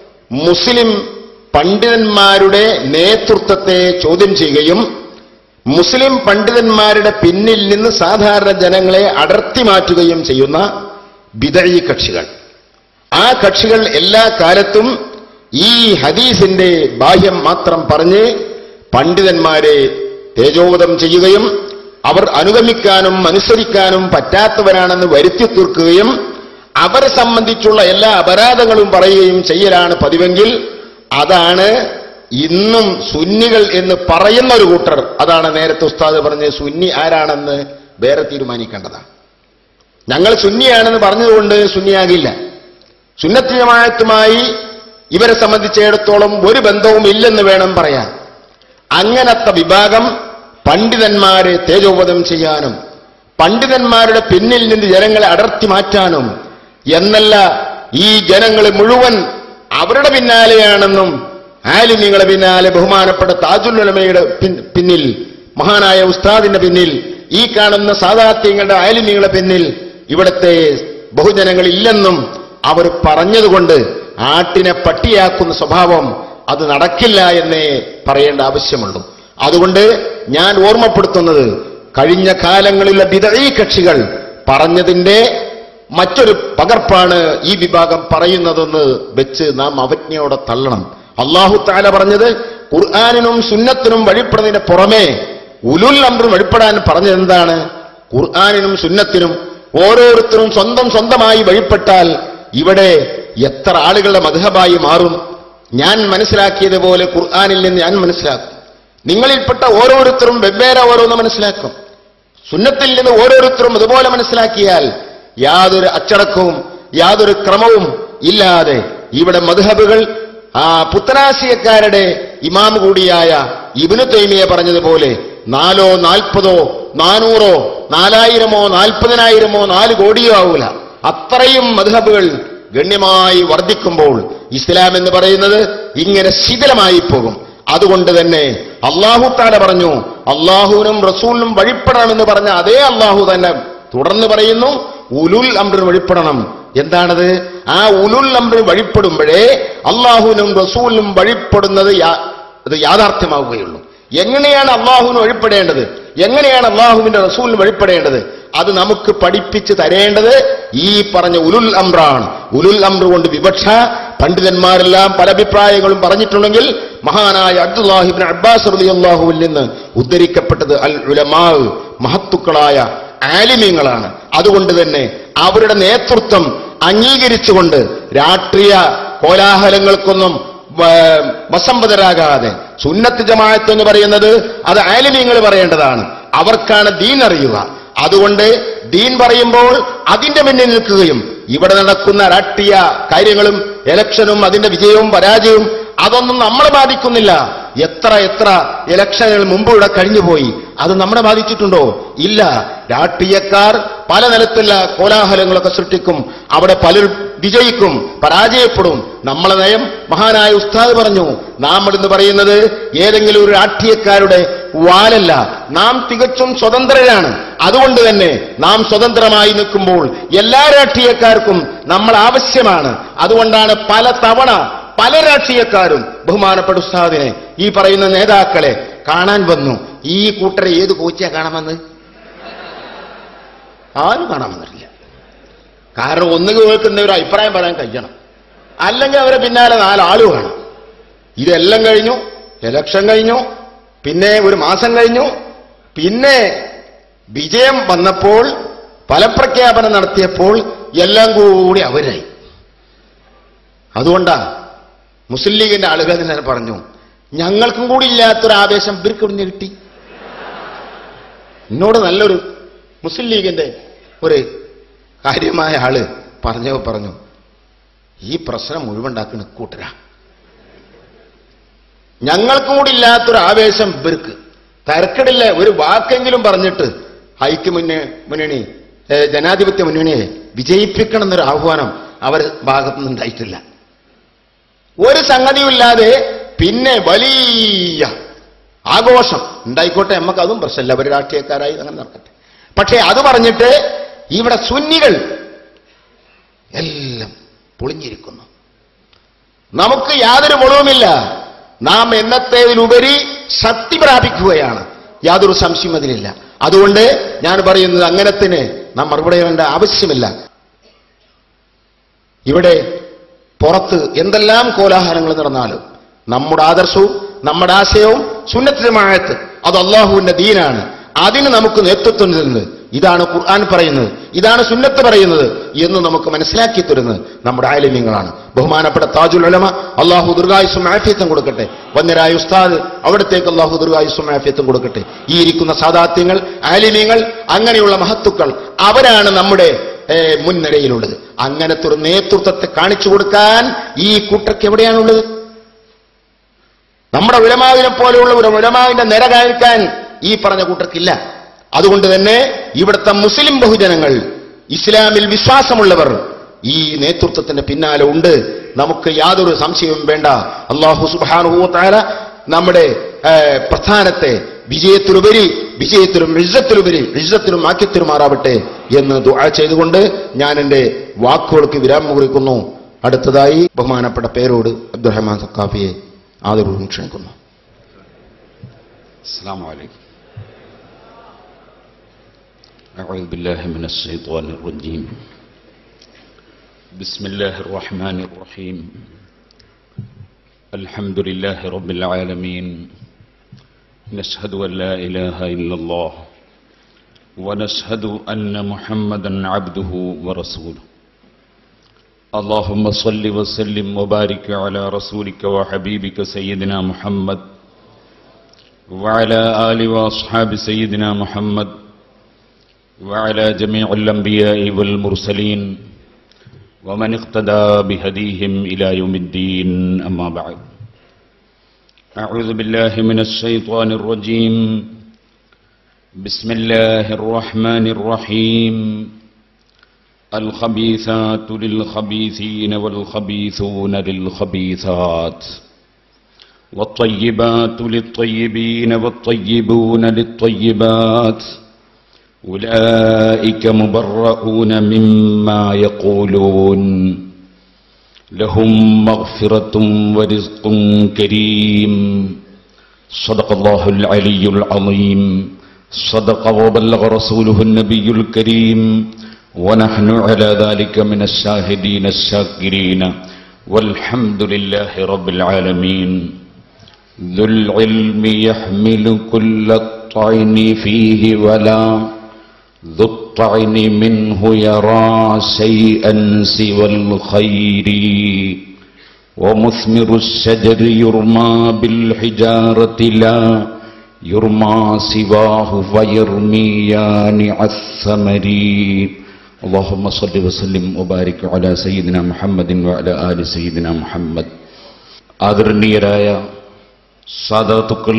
മുസ്ലിം പണ്ഡിതന്മാരുടെ നേതൃത്വത്തെ ചോദ്യം ചെയ്യുകയും മുസ്ലിം പണ്ഡിതന്മാരുടെ പിന്നിൽ നിന്ന് സാധാരണ ജനങ്ങളെ അടർത്തി മാറ്റുകയും ചെയ്യുന്ന ബിദഴി കക്ഷികൾ ആ കക്ഷികൾ എല്ലാ കാലത്തും ഈ ഹദീസിന്റെ ബാഹ്യം മാത്രം പറഞ്ഞ് പണ്ഡിതന്മാരെ തേജോവധം ചെയ്യുകയും അവർ അനുഗമിക്കാനും അനുസരിക്കാനും പറ്റാത്തവരാണെന്ന് വരുത്തി തീർക്കുകയും അവരെ സംബന്ധിച്ചുള്ള എല്ലാ അപരാധങ്ങളും പറയുകയും ചെയ്യലാണ് പതിവെങ്കിൽ അതാണ് ഇന്നും സുന്നികൾ എന്ന് പറയുന്ന ഒരു കൂട്ടർ അതാണ് നേരത്തെ ഉസ്താദ് പറഞ്ഞ് സുന്നി ആരാണെന്ന് വേറെ തീരുമാനിക്കേണ്ടതാണ് ഞങ്ങൾ സുന്നിയാണെന്ന് പറഞ്ഞതുകൊണ്ട് സുന്നിയാകില്ല സുന്നത്ത് ജമാഅത്തുമായി ഇവരെ സംബന്ധിച്ചിടത്തോളം ഒരു ബന്ധവും ഇല്ലെന്ന് വേണം പറയാൻ അങ്ങനത്തെ വിഭാഗം പണ്ഡിതന്മാരെ തേജോവധം ചെയ്യാനും പണ്ഡിതന്മാരുടെ പിന്നിൽ നിന്ന് ജനങ്ങളെ അടർത്തി മാറ്റാനും എന്നല്ല ഈ ജനങ്ങൾ മുഴുവൻ അവരുടെ പിന്നാലെയാണെന്നും ആലിമ്യങ്ങളെ പിന്നാലെ ബഹുമാനപ്പെട്ട താജുലുലമയുടെ പിന്നിൽ മഹാനായ ഉസ്താദിന്റെ പിന്നിൽ ഈ കാണുന്ന സാധാത്യങ്ങളുടെ ആലിമ്യങ്ങളുടെ പിന്നിൽ ഇവിടുത്തെ ബഹുജനങ്ങൾ ഇല്ലെന്നും അവർ പറഞ്ഞതുകൊണ്ട് ആട്ടിനെ പട്ടിയാക്കുന്ന സ്വഭാവം അത് നടക്കില്ല എന്നേ പറയേണ്ട ആവശ്യമുള്ളൂ അതുകൊണ്ട് ഞാൻ ഓർമ്മപ്പെടുത്തുന്നത് കഴിഞ്ഞ കാലങ്ങളിലെ വിതഴി കക്ഷികൾ പറഞ്ഞതിന്റെ മറ്റൊരു പകർപ്പാണ് ഈ വിഭാഗം പറയുന്നതെന്ന് വെച്ച് നാം അവജ്ഞയോടെ തള്ളണം അള്ളാഹു താല പറഞ്ഞത് ഖുർആാനിനും സുന്നത്തിനും വഴിപ്പെടുന്നതിന് പുറമേ ഉലുൽ അമ്രും വഴിപ്പെടാൻ പറഞ്ഞത് എന്താണ് ഖുർആാനിനും സുന്നത്തിനും ഓരോരുത്തരും സ്വന്തം സ്വന്തമായി വഴിപ്പെട്ടാൽ ഇവിടെ എത്ര ആളുകളുടെ മധുഹബായി മാറും ഞാൻ മനസ്സിലാക്കിയതുപോലെ ഖുർആാനിൽ നിന്ന് ഞാൻ മനസ്സിലാക്കും നിങ്ങളിൽപ്പെട്ട ഓരോരുത്തരും വെവ്വേറെ ഓരോന്ന് മനസ്സിലാക്കും സുന്നത്തിൽ നിന്ന് ഓരോരുത്തരും അതുപോലെ മനസ്സിലാക്കിയാൽ യാതൊരു അച്ചടക്കവും യാതൊരു ക്രമവും ഇല്ലാതെ ഇവിടെ മധുഹബുകൾ ആ പുത്തനാശയക്കാരുടെ ഇമാം കൂടിയായ ഇബിനു തൈമിയെ പറഞ്ഞതുപോലെ നാലോ നാൽപ്പതോ നാനൂറോ നാലായിരമോ നാൽപ്പതിനായിരമോ നാല് കോടിയോ ആവൂല അത്രയും മധുഹബുകൾ ഗണ്യമായി വർദ്ധിക്കുമ്പോൾ ഇസ്ലാം എന്ന് പറയുന്നത് ഇങ്ങനെ ശിഥിലമായി പോകും അതുകൊണ്ട് തന്നെ അള്ളാഹു താല പറഞ്ഞു അള്ളാഹുവിനും റസൂലിനും വഴിപ്പെടണമെന്ന് പറഞ്ഞ അതേ അള്ളാഹു തന്നെ തുടർന്ന് പറയുന്നു ഉലുൽ അമ്രിന് വഴിപ്പെടണം എന്താണത് ആ ഉലുൽ അമ്രിന് വഴിപ്പെടുമ്പോഴേ അള്ളാഹുവിനും റസൂലിനും വഴിപ്പെടുന്നത് യാ- അത് യാഥാർത്ഥ്യമാവുകയുള്ളൂ എങ്ങനെയാണ് അള്ളാഹുവിന് വഴിപ്പെടേണ്ടത് എങ്ങനെയാണ് അള്ളാഹുവിന്റെ റസൂലിന് വഴിപ്പെടേണ്ടത് അത് നമുക്ക് പഠിപ്പിച്ച് തരേണ്ടത് ഈ പറഞ്ഞ ഉലുൽ അമ്രാണ് ഉലുൽ അമ്ര കൊണ്ട് വിവക്ഷ പണ്ഡിതന്മാരെല്ലാം പല അഭിപ്രായങ്ങളും പറഞ്ഞിട്ടുണ്ടെങ്കിൽ മഹാനായ അബ്ദുല്ലാഹിബിൻ അബ്ബാസ് റളിയല്ലാഹുവിൽ നിന്ന് ഉദ്ധരിക്കപ്പെട്ടത് അൽ ഉലമാ മഹത്തുക്കളായ ആലിമ്യങ്ങളാണ് അതുകൊണ്ട് തന്നെ അവരുടെ നേതൃത്വം അംഗീകരിച്ചുകൊണ്ട് രാഷ്ട്രീയ കോലാഹലങ്ങൾക്കൊന്നും വ- വസംവദരാകാതെ സുന്നത്ത് ജമാഅത്ത് എന്ന് പറയുന്നത് അത് ആലിമ്യങ്ങൾ പറയേണ്ടതാണ് അവർക്കാണ് ദീൻ അറിയുക അതുകൊണ്ട് ദീൻ പറയുമ്പോൾ അതിന്റെ മുന്നിൽ നിൽക്കുകയും ഇവിടെ നടക്കുന്ന രാഷ്ട്രീയ കാര്യങ്ങളും ഇലക്ഷനും അതിന്റെ വിജയവും പരാജയവും അതൊന്നും നമ്മളെ ബാധിക്കുന്നില്ല എത്ര എത്ര ഇലക്ഷനുകൾ മുമ്പ് ഇവിടെ കഴിഞ്ഞുപോയി അത് നമ്മളെ ബാധിച്ചിട്ടുണ്ടോ ഇല്ല രാഷ്ട്രീയക്കാർ പല നിലത്തുള്ള കോലാഹലങ്ങളൊക്കെ സൃഷ്ടിക്കും അവിടെ പലരും വിജയിക്കും പരാജയപ്പെടും നമ്മളെ നയം മഹാനായ ഉസ്താദ് പറഞ്ഞു നാം എന്ന് പറയുന്നത് ഏതെങ്കിലും ഒരു രാഷ്ട്രീയക്കാരുടെ വാലല്ല നാം തികച്ചും സ്വതന്ത്രരാണ് അതുകൊണ്ട് തന്നെ നാം സ്വതന്ത്രമായി നിൽക്കുമ്പോൾ എല്ലാ രാഷ്ട്രീയക്കാർക്കും നമ്മൾ ആവശ്യമാണ് അതുകൊണ്ടാണ് പല തവണ പല രാഷ്ട്രീയക്കാരും ബഹുമാനപ്പെട്ട ഉസ്താദിനെ ഈ പറയുന്ന നേതാക്കളെ കാണാൻ വന്നു ഈ കൂട്ടരെ ഏത് കോച്ചിയാ കാണാമെന്ന് ആരും കാണാമെന്നില്ല കാരണം ഒന്ന് കേൾക്കുന്ന ഒരു അഭിപ്രായം പറയാൻ കഴിയണം അല്ലെങ്കിൽ അവരെ പിന്നാലെ നാലാള് വേണം ഇതെല്ലാം കഴിഞ്ഞു ഇലക്ഷൻ കഴിഞ്ഞു പിന്നെ ഒരു മാസം കഴിഞ്ഞു പിന്നെ വിജയം വന്നപ്പോൾ ഫലപ്രഖ്യാപനം നടത്തിയപ്പോൾ എല്ലാം കൂടി അവരായി അതുകൊണ്ടാ മുസ്ലിം ലീഗിന്റെ ആളുകൾ തന്നെ പറഞ്ഞു ഞങ്ങൾക്കും കൂടി ഇല്ലാത്തൊരു ആവേശം ഇവർക്ക് ഇവിടുന്ന് കിട്ടി എന്നോട് നല്ലൊരു മുസ്ലിം ലീഗിന്റെ ഒരു കാര്യമായ ആള് പറഞ്ഞോ പറഞ്ഞു ഈ പ്രശ്നം മുഴുവൻ ഉണ്ടാക്കുന്ന കൂട്ടരാ ഞങ്ങൾക്കും കൂടി ഇല്ലാത്തൊരു ആവേശം ഇവർക്ക് തരക്കടില്ല ഒരു വാക്കെങ്കിലും പറഞ്ഞിട്ട് ഐക്യ മുന്നേ മുന്നണി ഏ, ജനാധിപത്യ മുന്നണിയെ വിജയിപ്പിക്കണം എന്നൊരു ആഹ്വാനം അവർ ഭാഗത്തുനിന്ന് ഉണ്ടായിട്ടില്ല ഒരു സംഗതിയുമില്ലാതെ പിന്നെ വലിയ ആഘോഷം ഉണ്ടായിക്കോട്ടെ നമുക്ക് അതും പ്രശ്നമില്ല അവർ രാഷ്ട്രീയക്കാരായി അങ്ങനെ നടക്കട്ടെ പക്ഷേ അത് പറഞ്ഞിട്ട് ഇവിടെ സുന്നികൾ എല്ലാം പൊളിഞ്ഞിരിക്കുന്നു നമുക്ക് യാതൊരു മുളവുമില്ല നാം എന്നത്തേതിലുപരി ശക്തി പ്രാപിക്കുകയാണ് യാതൊരു സംശയം അതിലില്ല അതുകൊണ്ട് ഞാൻ പറയുന്നത് അങ്ങനത്തിന് നാം മറുപടി വേണ്ട ആവശ്യമില്ല ഇവിടെ പുറത്ത് എന്തെല്ലാം കോലാഹലങ്ങൾ നടന്നാലും നമ്മുടെ ആദർശവും നമ്മുടെ ആശയവും സുന്നത്തിനുമായത്ത് അത് അള്ളാഹുവിന്റെ ദീനാണ് അതിന് നമുക്ക് നേതൃത്വം നൽകുന്നത് ഇതാണ് ഖുർആൻ പറയുന്നത് ഇതാണ് സുന്നത്ത് പറയുന്നത് എന്ന് നമുക്ക് മനസ്സിലാക്കി തരുന്നത് നമ്മുടെ ആലിമ്യങ്ങളാണ് ബഹുമാനപ്പെട്ട താജുൽ ഉലമ അള്ളാഹു ദുർഗായുസും ആഫിയത്തും കൊടുക്കട്ടെ വന്യരായ ഉസ്താദ് അവിടത്തേക്ക് അള്ളാഹു ദുർഗായുസും ആഫിയത്തും കൊടുക്കട്ടെ ഈ ഇരിക്കുന്ന സാദാത്യങ്ങൾ ആലിമ്യങ്ങൾ അങ്ങനെയുള്ള മഹത്തുക്കൾ അവരാണ് നമ്മുടെ ഏ, മുൻനിരയിലുള്ളത് അങ്ങനത്തെ ഒരു നേതൃത്വത്തെ കാണിച്ചു കൊടുക്കാൻ ഈ കൂട്ടർക്ക് എവിടെയാണുള്ളത് നമ്മുടെ ഉലമാവിനെ പോലെയുള്ള ഒരു ഉലമാവിന്റെ നിര കാണിക്കാൻ ഈ പറഞ്ഞ കൂട്ടർക്കില്ല അതുകൊണ്ട് തന്നെ ഇവിടുത്തെ മുസ്ലിം ബഹുജനങ്ങൾ ഇസ്ലാമിൽ വിശ്വാസമുള്ളവർ ഈ നേതൃത്വത്തിന്റെ പിന്നാലെ ഉണ്ട് നമുക്ക് യാതൊരു സംശയവും വേണ്ട അള്ളാഹു സുബാനുഭൂത്താല നമ്മുടെ ഏ, പ്രസ്ഥാനത്തെ വിജയത്തിലുപരി വിജയത്തിലും ഇജ്ജത്തിലുപരി ഇജ്ജത്തിലും ആക്കിത്തരുമാറാവട്ടെ എന്ന് ദുആ ചെയ്തുകൊണ്ട് ഞാൻ എന്റെ വാക്കുകൾക്ക് വിരാമം കുറിക്കുന്നു അടുത്തതായി ബഹുമാനപ്പെട്ട പേരോട് അബ്ദുറഹ്മാൻ സക്കാഫിയെ ആദരവും ക്ഷണിക്കുന്നു السلام عليكم أعوذ بالله من الشيطان الرجيم بسم الله الرحمن الرحيم الحمد لله رب العالمين نشهد أن لا إله إلا الله ونشهد أن محمدا عبده ورسوله اللهم صل وسلم وبارك على رسولك وحبيبك سيدنا محمد وعلى آل وأصحاب سيدنا محمد وعلى جميع الأنبياء والمرسلين ومن اقتدى بهديهم إلى يوم الدين أما بعد أعوذ بالله من الشيطان الرجيم بسم الله الرحمن الرحيم الخبيثات للخبيثين والخبيثون للخبيثات والطيبات للطيبين والطيبون للطيبات أولئك مبرؤون مما يقولون لهم مغفرة ورزق كريم صدق الله العلي العظيم صدق وبلغ رسوله النبي الكريم ونحن على ذلك من الشاهدين الشاكرين والحمد لله رب العالمين ذو العلم يحمل كل الطعن فيه ولا ذو الطعن منه يرى شيئا سوى الخير ومثمر الشجر يرمى بالحجارة لا يرمى سواه فيرميان الثمر اللهم صل وسلم وبارك على سيدنا محمد وعلى آل سيدنا محمد ആദരണീയരായ സാധാത്തുക്കൾ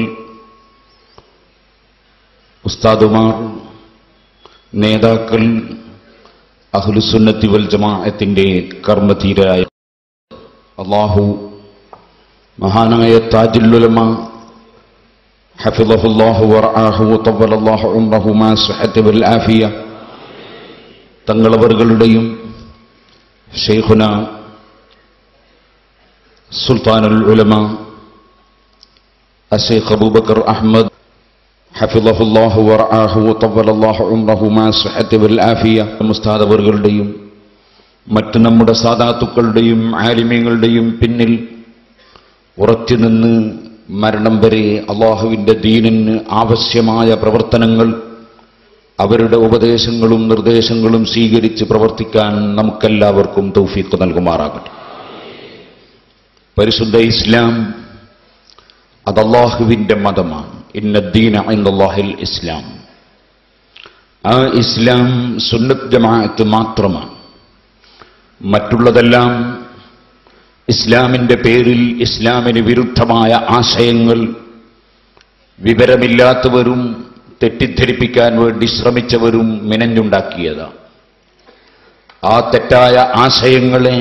ഉസ്താദുമാർ നേതാക്കൾ അഹ്ലുസുന്നത്തി വൽ ജമാഅത്തിന്റെ കർമ്മധീരായ അള്ളാഹു മഹാനായ താജുല്ലുലമ ഹഫിളഹുല്ലാഹു വറആഹു വതവ്വലല്ലാഹു ഉംറഹു മാ സിഹത്തി വൽ ആഫിയ തങ്ങളവറുകളുടെയും ഷെയ്ഖുന സുൽത്താനുൽ ഉലമ അഷേഖ് അബൂബക്കർ അഹമ്മദ് ഹഫിളഹുല്ലാഹു വറആഹു വതവ്വലല്ലാഹു ഉംറഹു മാ സിഹത്തി വൽ ആഫിയ മുസ്താദവറുകളുടെയും മറ്റ് നമ്മുടെ സാധാത്തുക്കളുടെയും ആലിമ്യങ്ങളുടെയും പിന്നിൽ ഉറച്ചു നിന്ന് മരണം വരെ അള്ളാഹുവിൻ്റെ ദീനിന് ആവശ്യമായ പ്രവർത്തനങ്ങൾ അവരുടെ ഉപദേശങ്ങളും നിർദ്ദേശങ്ങളും സ്വീകരിച്ച് പ്രവർത്തിക്കാൻ നമുക്കെല്ലാവർക്കും തൗഫീഖ് നൽകുമാറാകട്ടെ പരിശുദ്ധ ഇസ്ലാം അത് അള്ളാഹുവിൻ്റെ മതമാണ് ഇന്നദ്ദീന അള്ളാഹിൽ ഇസ്ലാം ആ ഇസ്ലാം സുന്നത്ത് ജമാഅത്ത് മാത്രമാണ് മറ്റുള്ളതെല്ലാം ഇസ്ലാമിന്റെ പേരിൽ ഇസ്ലാമിന് വിരുദ്ധമായ ആശയങ്ങൾ വിവരമില്ലാത്തവരും തെറ്റിദ്ധരിപ്പിക്കാൻ വേണ്ടി ശ്രമിച്ചവരും മെനഞ്ഞുണ്ടാക്കിയതാണ് ആ തെറ്റായ ആശയങ്ങളെ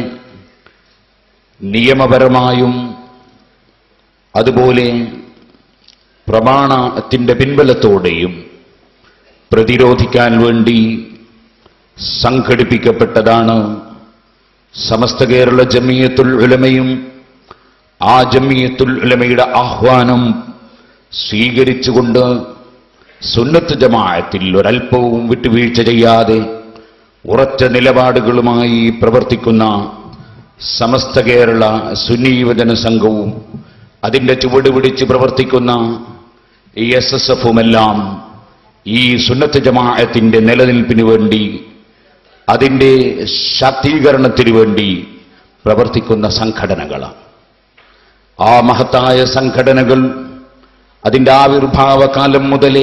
നിയമപരമായും അതുപോലെ പ്രമാണത്തിന്റെ പിൻബലത്തോടെയും പ്രതിരോധിക്കാൻ വേണ്ടി സംഘടിപ്പിക്കപ്പെട്ടതാണ് സമസ്ത കേരള ജമിയത്തുൽ ഉലമയും ആ ജമിയത്തുൽ ഉലമയുടെ ആഹ്വാനം സ്വീകരിച്ചുകൊണ്ട് സുന്നത്ത് ജമാഅത്തിൽ ഒരൽപ്പവും വിട്ടുവീഴ്ച ചെയ്യാതെ ഉറച്ച നിലപാടുകളുമായി പ്രവർത്തിക്കുന്ന സമസ്ത കേരള സുന്നി യുവജന സംഘവും അതിന്റെ ചുവട് പിടിച്ച് പ്രവർത്തിക്കുന്ന ഈ എസ് എസ് എഫുമെല്ലാം ഈ സുന്നത്ത് ജമാഅത്തിന്റെ നിലനിൽപ്പിന് വേണ്ടി അതിൻ്റെ ശാക്തീകരണത്തിന് വേണ്ടി പ്രവർത്തിക്കുന്ന സംഘടനകളാണ് ആ മഹത്തായ സംഘടനകൾ അതിൻ്റെ ആവിർഭാവ കാലം മുതലേ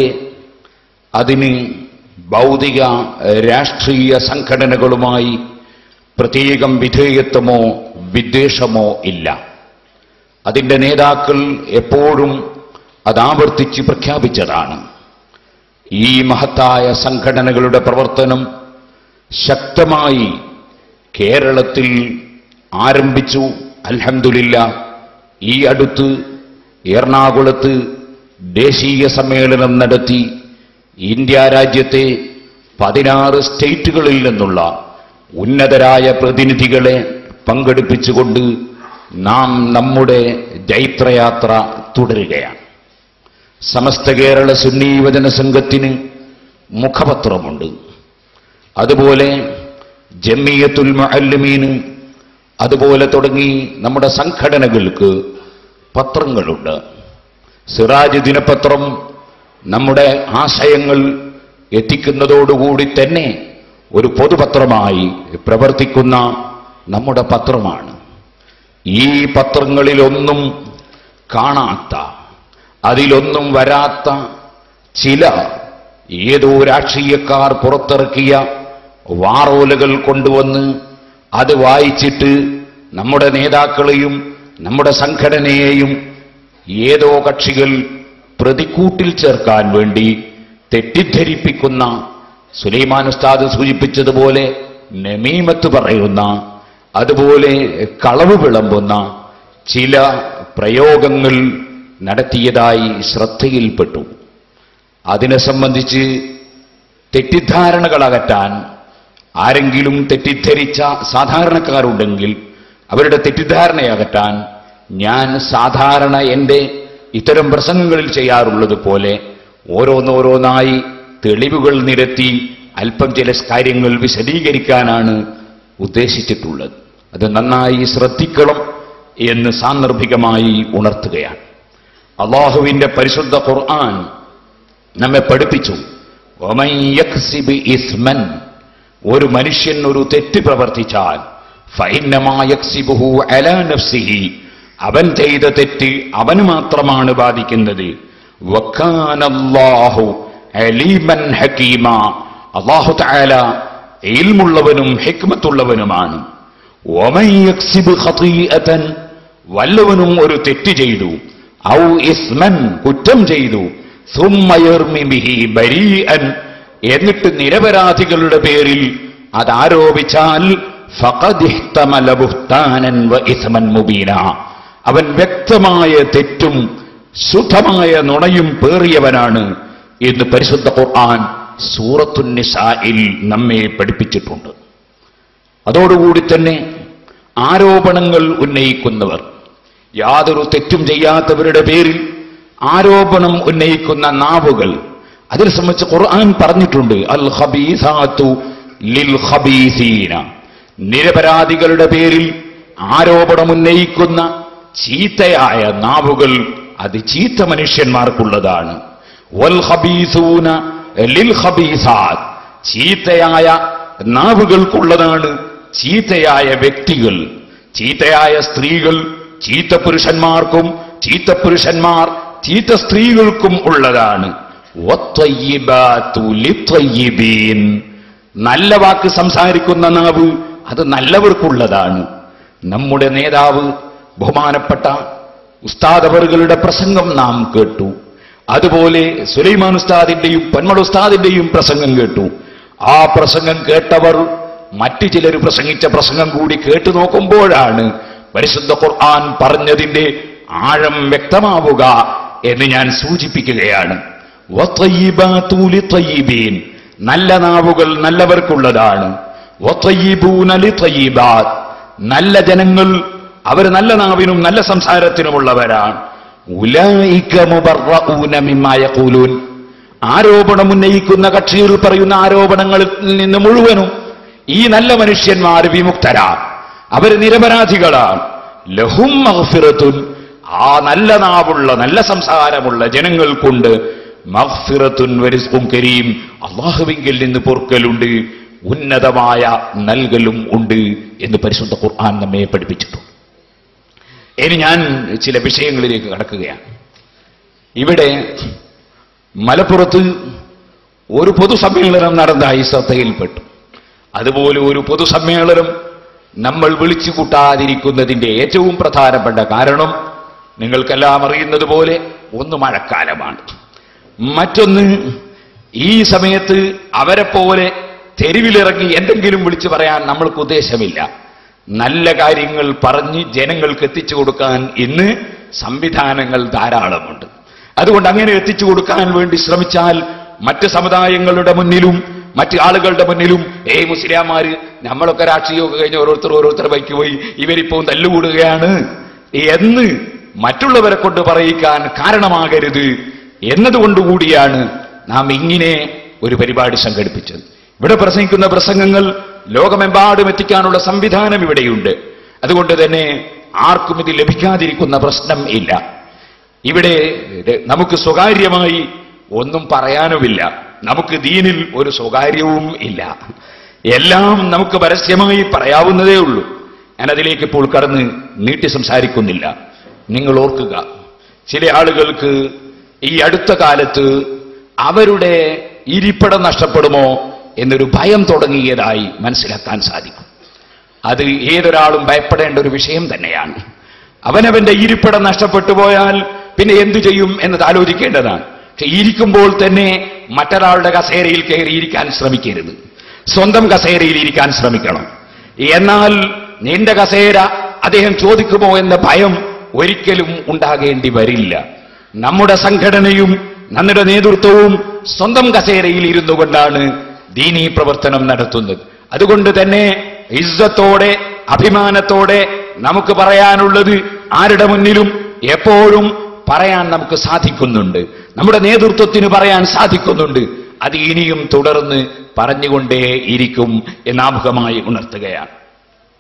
അതിന് ഭൗതിക രാഷ്ട്രീയ സംഘടനകളുമായി പ്രത്യേകം വിധേയത്വമോ വിദ്വേഷമോ ഇല്ല അതിൻ്റെ നേതാക്കൾ എപ്പോഴും അതാവർത്തിച്ച് പ്രഖ്യാപിച്ചതാണ് ഈ മഹത്തായ സംഘടനകളുടെ പ്രവർത്തനം ശക്തമായി കേരളത്തിൽ ആരംഭിച്ചു അൽഹംദുലില്ല ഈ അടുത്ത് എറണാകുളത്ത് ദേശീയ സമ്മേളനം നടത്തി ഇന്ത്യ രാജ്യത്തെ പതിനാറ് സ്റ്റേറ്റുകളിൽ നിന്നുള്ള ഉന്നതരായ പ്രതിനിധികളെ പങ്കെടുപ്പിച്ചുകൊണ്ട് നാം നമ്മുടെ ജൈത്രയാത്ര തുടരുകയാണ് സമസ്ത കേരള സുന്നി യുവജന സംഘത്തിന് മുഖപത്രമുണ്ട് അതുപോലെ ജമ്മിയത്തുൽ മുഅല്ലിമീന് അതുപോലെ തുടങ്ങി നമ്മുടെ സംഘടനകൾക്ക് പത്രങ്ങളുണ്ട് സിറാജ് ദിനപത്രം നമ്മുടെ ആശയങ്ങൾ എത്തിക്കുന്നതോടുകൂടി തന്നെ ഒരു പൊതുപത്രമായി പ്രവർത്തിക്കുന്ന നമ്മുടെ പത്രമാണ് ഈ പത്രങ്ങളിലൊന്നും കാണാത്ത അതിലൊന്നും വരാത്ത ചില ഏതോ രാഷ്ട്രീയക്കാർ പുറത്തിറക്കിയ വാറോലകൾ കൊണ്ടുവന്ന് അത് വായിച്ചിട്ട് നമ്മുടെ നേതാക്കളെയും നമ്മുടെ സംഘടനയെയും ഏതോ കക്ഷികൾ പ്രതിക്കൂട്ടിൽ ചേർക്കാൻ വേണ്ടി തെറ്റിദ്ധരിപ്പിക്കുന്ന സുലൈമാൻ ഉസ്താദ് സൂചിപ്പിച്ചതുപോലെ നമീമത്ത് പറയുന്ന അതുപോലെ കളവ് വിളമ്പുന്ന ചില പ്രയോഗങ്ങൾ നടത്തിയതായി ശ്രദ്ധയിൽപ്പെട്ടു അതിനെ സംബന്ധിച്ച് തെറ്റിദ്ധാരണകൾ അകറ്റാൻ ആരെങ്കിലും തെറ്റിദ്ധരിച്ച സാധാരണക്കാരുണ്ടെങ്കിൽ അവരുടെ തെറ്റിദ്ധാരണ അകറ്റാൻ ഞാൻ സാധാരണ എൻ്റെ ഇത്തരം പ്രസംഗങ്ങളിൽ ചെയ്യാറുള്ളത് പോലെ ഓരോന്നോരോന്നായി തെളിവുകൾ നിരത്തി അല്പം ചില കാര്യങ്ങൾ വിശദീകരിക്കാനാണ് ഉദ്ദേശിച്ചിട്ടുള്ളത് അത് നന്നായി ശ്രദ്ധിക്കണം എന്ന് സാന്ദർഭികമായി ഉണർത്തുകയാണ് അള്ളാഹുവിന്റെ പരിശുദ്ധ ഖുർആൻ നമ്മെ പഠിപ്പിച്ചു "വമൻ യക്സിബ് ഇസ്മൻ ഒരു മനുഷ്യൻ ഒരു തെറ്റ് പ്രവർത്തിച്ചാൽ ഫൈന്നമാ യക്സിബുഹു അലാ നഫ്സിഹി അവൻ ചെയ്ത തെറ്റ് അവന് മാത്രമാണ് ബാധിക്കുന്നത് വക്കാനല്ലാഹു അലീമൻ ഹക്കീമ അല്ലാഹു തആല ഇൽമുള്ളവനും ഹിക്മത്തുള്ളവനുമാണ് വമൻ യക്സിബ് ഖതീഅതൻ വല്ലവനും ഒരു തെറ്റ് ചെയ്തു ഔ ഇസ്മൻ കുറ്റം ചെയ്തു സുമ്മ യർമി ബിഹി ബരീഅൻ എന്നിട്ട് നിരപരാധികളുടെ പേരിൽ അത് ആരോപിച്ചാൽ ഫഖദ് ഇഹ്തമല ബുഹ്താനൻ വ ഇസ്മൻ മുബീന അവൻ വ്യക്തമായ തെറ്റും ശുദ്ധമായ നുണയും പേറിയവനാണ് എന്ന് പരിശുദ്ധ ഖുർആൻ സൂറത്തുന്നിസായിൽ നമ്മെ പഠിപ്പിച്ചിട്ടുണ്ട് അതോടുകൂടി തന്നെ ആരോപണങ്ങൾ ഉന്നയിക്കുന്നവർ യാതൊരു തെറ്റും ചെയ്യാത്തവരുടെ പേരിൽ ആരോപണം ഉന്നയിക്കുന്ന നാവുകൾ അതിനെ സംബന്ധിച്ച് ഖുർആൻ പറഞ്ഞിട്ടുണ്ട് അൽ ഖബീസാത്തു ലിൽ ഖബീസീന നിരപരാധികളുടെ പേരിൽ ആരോപണം ഉന്നയിക്കുന്ന ചീത്തയായ നാവുകൾ അത് ചീത്ത മനുഷ്യന്മാർക്കുള്ളതാണ് വൽ ഖബീസൂന ലിൽ ഖബീസാത്ത് ചീത്തയായ നാവുകൾക്കുള്ളതാണ് ചീത്തയായ വ്യക്തികൾ ചീത്തയായ സ്ത്രീകൾ ചീത്ത പുരുഷന്മാർക്കും ചീത്ത പുരുഷന്മാർ ചീത്ത സ്ത്രീകൾക്കും ഉള്ളതാണ് വത്വയ്യിബാത്തു ലിത്വയ്യിബീൻ. നല്ല വാക്ക് സംസാരിക്കുന്ന നാവ് അത് നല്ലവർക്കുള്ളതാണ് നമ്മുടെ നേതാവ് ബഹുമാനപ്പെട്ട ഉസ്താദവറുകളുടെ പ്രസംഗം നാം കേട്ടു അതുപോലെ സുലൈമാൻ ഉസ്താദിന്റെയും പന്മൾ ഉസ്താദിന്റെയും പ്രസംഗം കേട്ടു ആ പ്രസംഗം കേട്ടവർ മറ്റു ചിലർ പ്രസംഗിച്ച പ്രസംഗം കൂടി കേട്ടു നോക്കുമ്പോഴാണ് പരിശുദ്ധ ഖുർആൻ പറഞ്ഞതിന്റെ ആഴം വ്യക്തമാവുക എന്ന് ഞാൻ സൂചിപ്പിക്കുകയാണ് വത്വയ്യിബാത്തു ലിത്വയ്യിബീൻ. നല്ല നാവുകൾ നല്ലവർക്കുള്ളതാണ് വത്വയ്യിബൂന ലിത്വയ്യിബാത്ത്. നല്ല ജനങ്ങൾ അവർ നല്ല നാവിനും നല്ല സംസാരത്തിനുമുള്ളവരാണ് ഉലൈക മുബർറഊന മിമ്മാ യഖൂലൂൻ. ആരോപണം ഉന്നയിക്കുന്ന കക്ഷികൾ പറയുന്ന ആരോപണങ്ങളിൽ നിന്ന് മുഴുവനും ഈ നല്ല മനുഷ്യന്മാർ വിമുക്തരാ അവർ നിരപരാധികളാണ് ലഹും മഗ്ഫിറത്തുൻ ആ നല്ല നാവുള്ള നല്ല സംസാരമുള്ള ജനങ്ങൾക്കുണ്ട് മഗ്ഫിറത്തുൻ വരിസ്ഖും കരീം അള്ളാഹുവിങ്കിൽ നിന്ന് പൊറുക്കലുണ്ട് ഉന്നതമായ നൽകലും ഉണ്ട് എന്ന് പരിശുദ്ധ ഖുർആൻ നമ്മെ പഠിപ്പിച്ചിട്ടുണ്ട് ഇനി ഞാൻ ചില വിഷയങ്ങളിലേക്ക് കടക്കുകയാണ് ഇവിടെ മലപ്പുറത്ത് ഒരു പൊതുസമ്മേളനം നടന്നതായി ശ്രദ്ധയിൽപ്പെട്ടു അതുപോലെ ഒരു പൊതുസമ്മേളനം നമ്മൾ വിളിച്ചു കൂട്ടാതിരിക്കുന്നതിന്റെ ഏറ്റവും പ്രധാനപ്പെട്ട കാരണം നിങ്ങൾക്കെല്ലാം അറിയുന്നത് പോലെ ഒന്ന് മഴക്കാലമാണ് മറ്റൊന്ന് ഈ സമയത്ത് അവരെ പോലെ തെരുവിലിറങ്ങി എന്തെങ്കിലും വിളിച്ചു പറയാൻ നമ്മൾക്ക് ഉദ്ദേശമില്ല നല്ല കാര്യങ്ങൾ പറഞ്ഞ് ജനങ്ങൾക്ക് എത്തിച്ചു കൊടുക്കാൻ ഇന്ന് സംവിധാനങ്ങൾ ധാരാളമുണ്ട് അതുകൊണ്ട് അങ്ങനെ എത്തിച്ചു കൊടുക്കാൻ വേണ്ടി ശ്രമിച്ചാൽ മറ്റ് സമുദായങ്ങളുടെ മുന്നിലും മറ്റ് ആളുകളുടെ മുന്നിലും ഏയ് മുസ്ലിയാമാര് നമ്മളൊക്കെ രാഷ്ട്രീയമൊക്കെ കഴിഞ്ഞ് ഓരോരുത്തർ ഓരോരുത്തർ ബൈക്ക് പോയി ഇവരിപ്പോ തല്ലുകൂടുകയാണ് എന്ന് മറ്റുള്ളവരെ കൊണ്ട് പറയിക്കാൻ കാരണമാകരുത് എന്നതുകൊണ്ടുകൂടിയാണ് നാം ഇങ്ങനെ ഒരു പരിപാടി സംഘടിപ്പിച്ചത് ഇവിടെ പ്രസംഗിക്കുന്ന പ്രസംഗങ്ങൾ ലോകമെമ്പാടും എത്തിക്കാനുള്ള സംവിധാനം ഇവിടെയുണ്ട് അതുകൊണ്ട് തന്നെ ആർക്കും ഇത് ലഭിക്കാതിരിക്കുന്ന പ്രശ്നം ഇല്ല ഇവിടെ നമുക്ക് സ്വകാര്യമായി ഒന്നും പറയാനുമില്ല നമുക്ക് ദീനിൽ ഒരു സ്വകാര്യവും ഇല്ല എല്ലാം നമുക്ക് പരസ്യമായി പറയാവുന്നതേ ഉള്ളൂ ഞാൻ അതിലേക്ക് ഇപ്പോൾ കടന്ന് നീട്ടി സംസാരിക്കുന്നില്ല നിങ്ങൾ ഓർക്കുക ചില ആളുകൾക്ക് ഈ അടുത്ത കാലത്ത് അവരുടെ ഇരിപ്പിടം നഷ്ടപ്പെടുമോ എന്നൊരു ഭയം തുടങ്ങിയതായി മനസ്സിലാക്കാൻ സാധിക്കും അത് ഏതൊരാളും ഭയപ്പെടേണ്ട ഒരു വിഷയം തന്നെയാണ് അവനവന്റെ ഇരിപ്പിടം നഷ്ടപ്പെട്ടു പോയാൽ പിന്നെ എന്തു ചെയ്യും എന്നത് ആലോചിക്കേണ്ടതാണ് പക്ഷെ ഇരിക്കുമ്പോൾ തന്നെ മറ്റൊരാളുടെ കസേരയിൽ കയറി ഇരിക്കാൻ ശ്രമിക്കരുത് സ്വന്തം കസേരയിൽ ഇരിക്കാൻ ശ്രമിക്കണം എന്നാൽ നിന്റെ കസേര അദ്ദേഹം ചോദിക്കുമോ എന്ന ഭയം ഒരിക്കലും ഉണ്ടാകേണ്ടി വരില്ല നമ്മുടെ സംഘടനയും നമ്മുടെ നേതൃത്വവും സ്വന്തം കസേരയിൽ ഇരുന്നു കൊണ്ടാണ് ദീനീ പ്രവർത്തനം നടത്തുന്നത് അതുകൊണ്ട് തന്നെ ഇസ്സത്തോടെ അഭിമാനത്തോടെ നമുക്ക് പറയാനുള്ളത് ആരുടെ മുന്നിലും എപ്പോഴും പറയാൻ നമുക്ക് സാധിക്കുന്നുണ്ട് നമ്മുടെ നേതൃത്വത്തിന് പറയാൻ സാധിക്കുന്നുണ്ട് അത് ഇനിയും തുടർന്ന് പറഞ്ഞുകൊണ്ടേ ഇരിക്കും എന്നാമുഖമായി ഉണർത്തുകയാണ്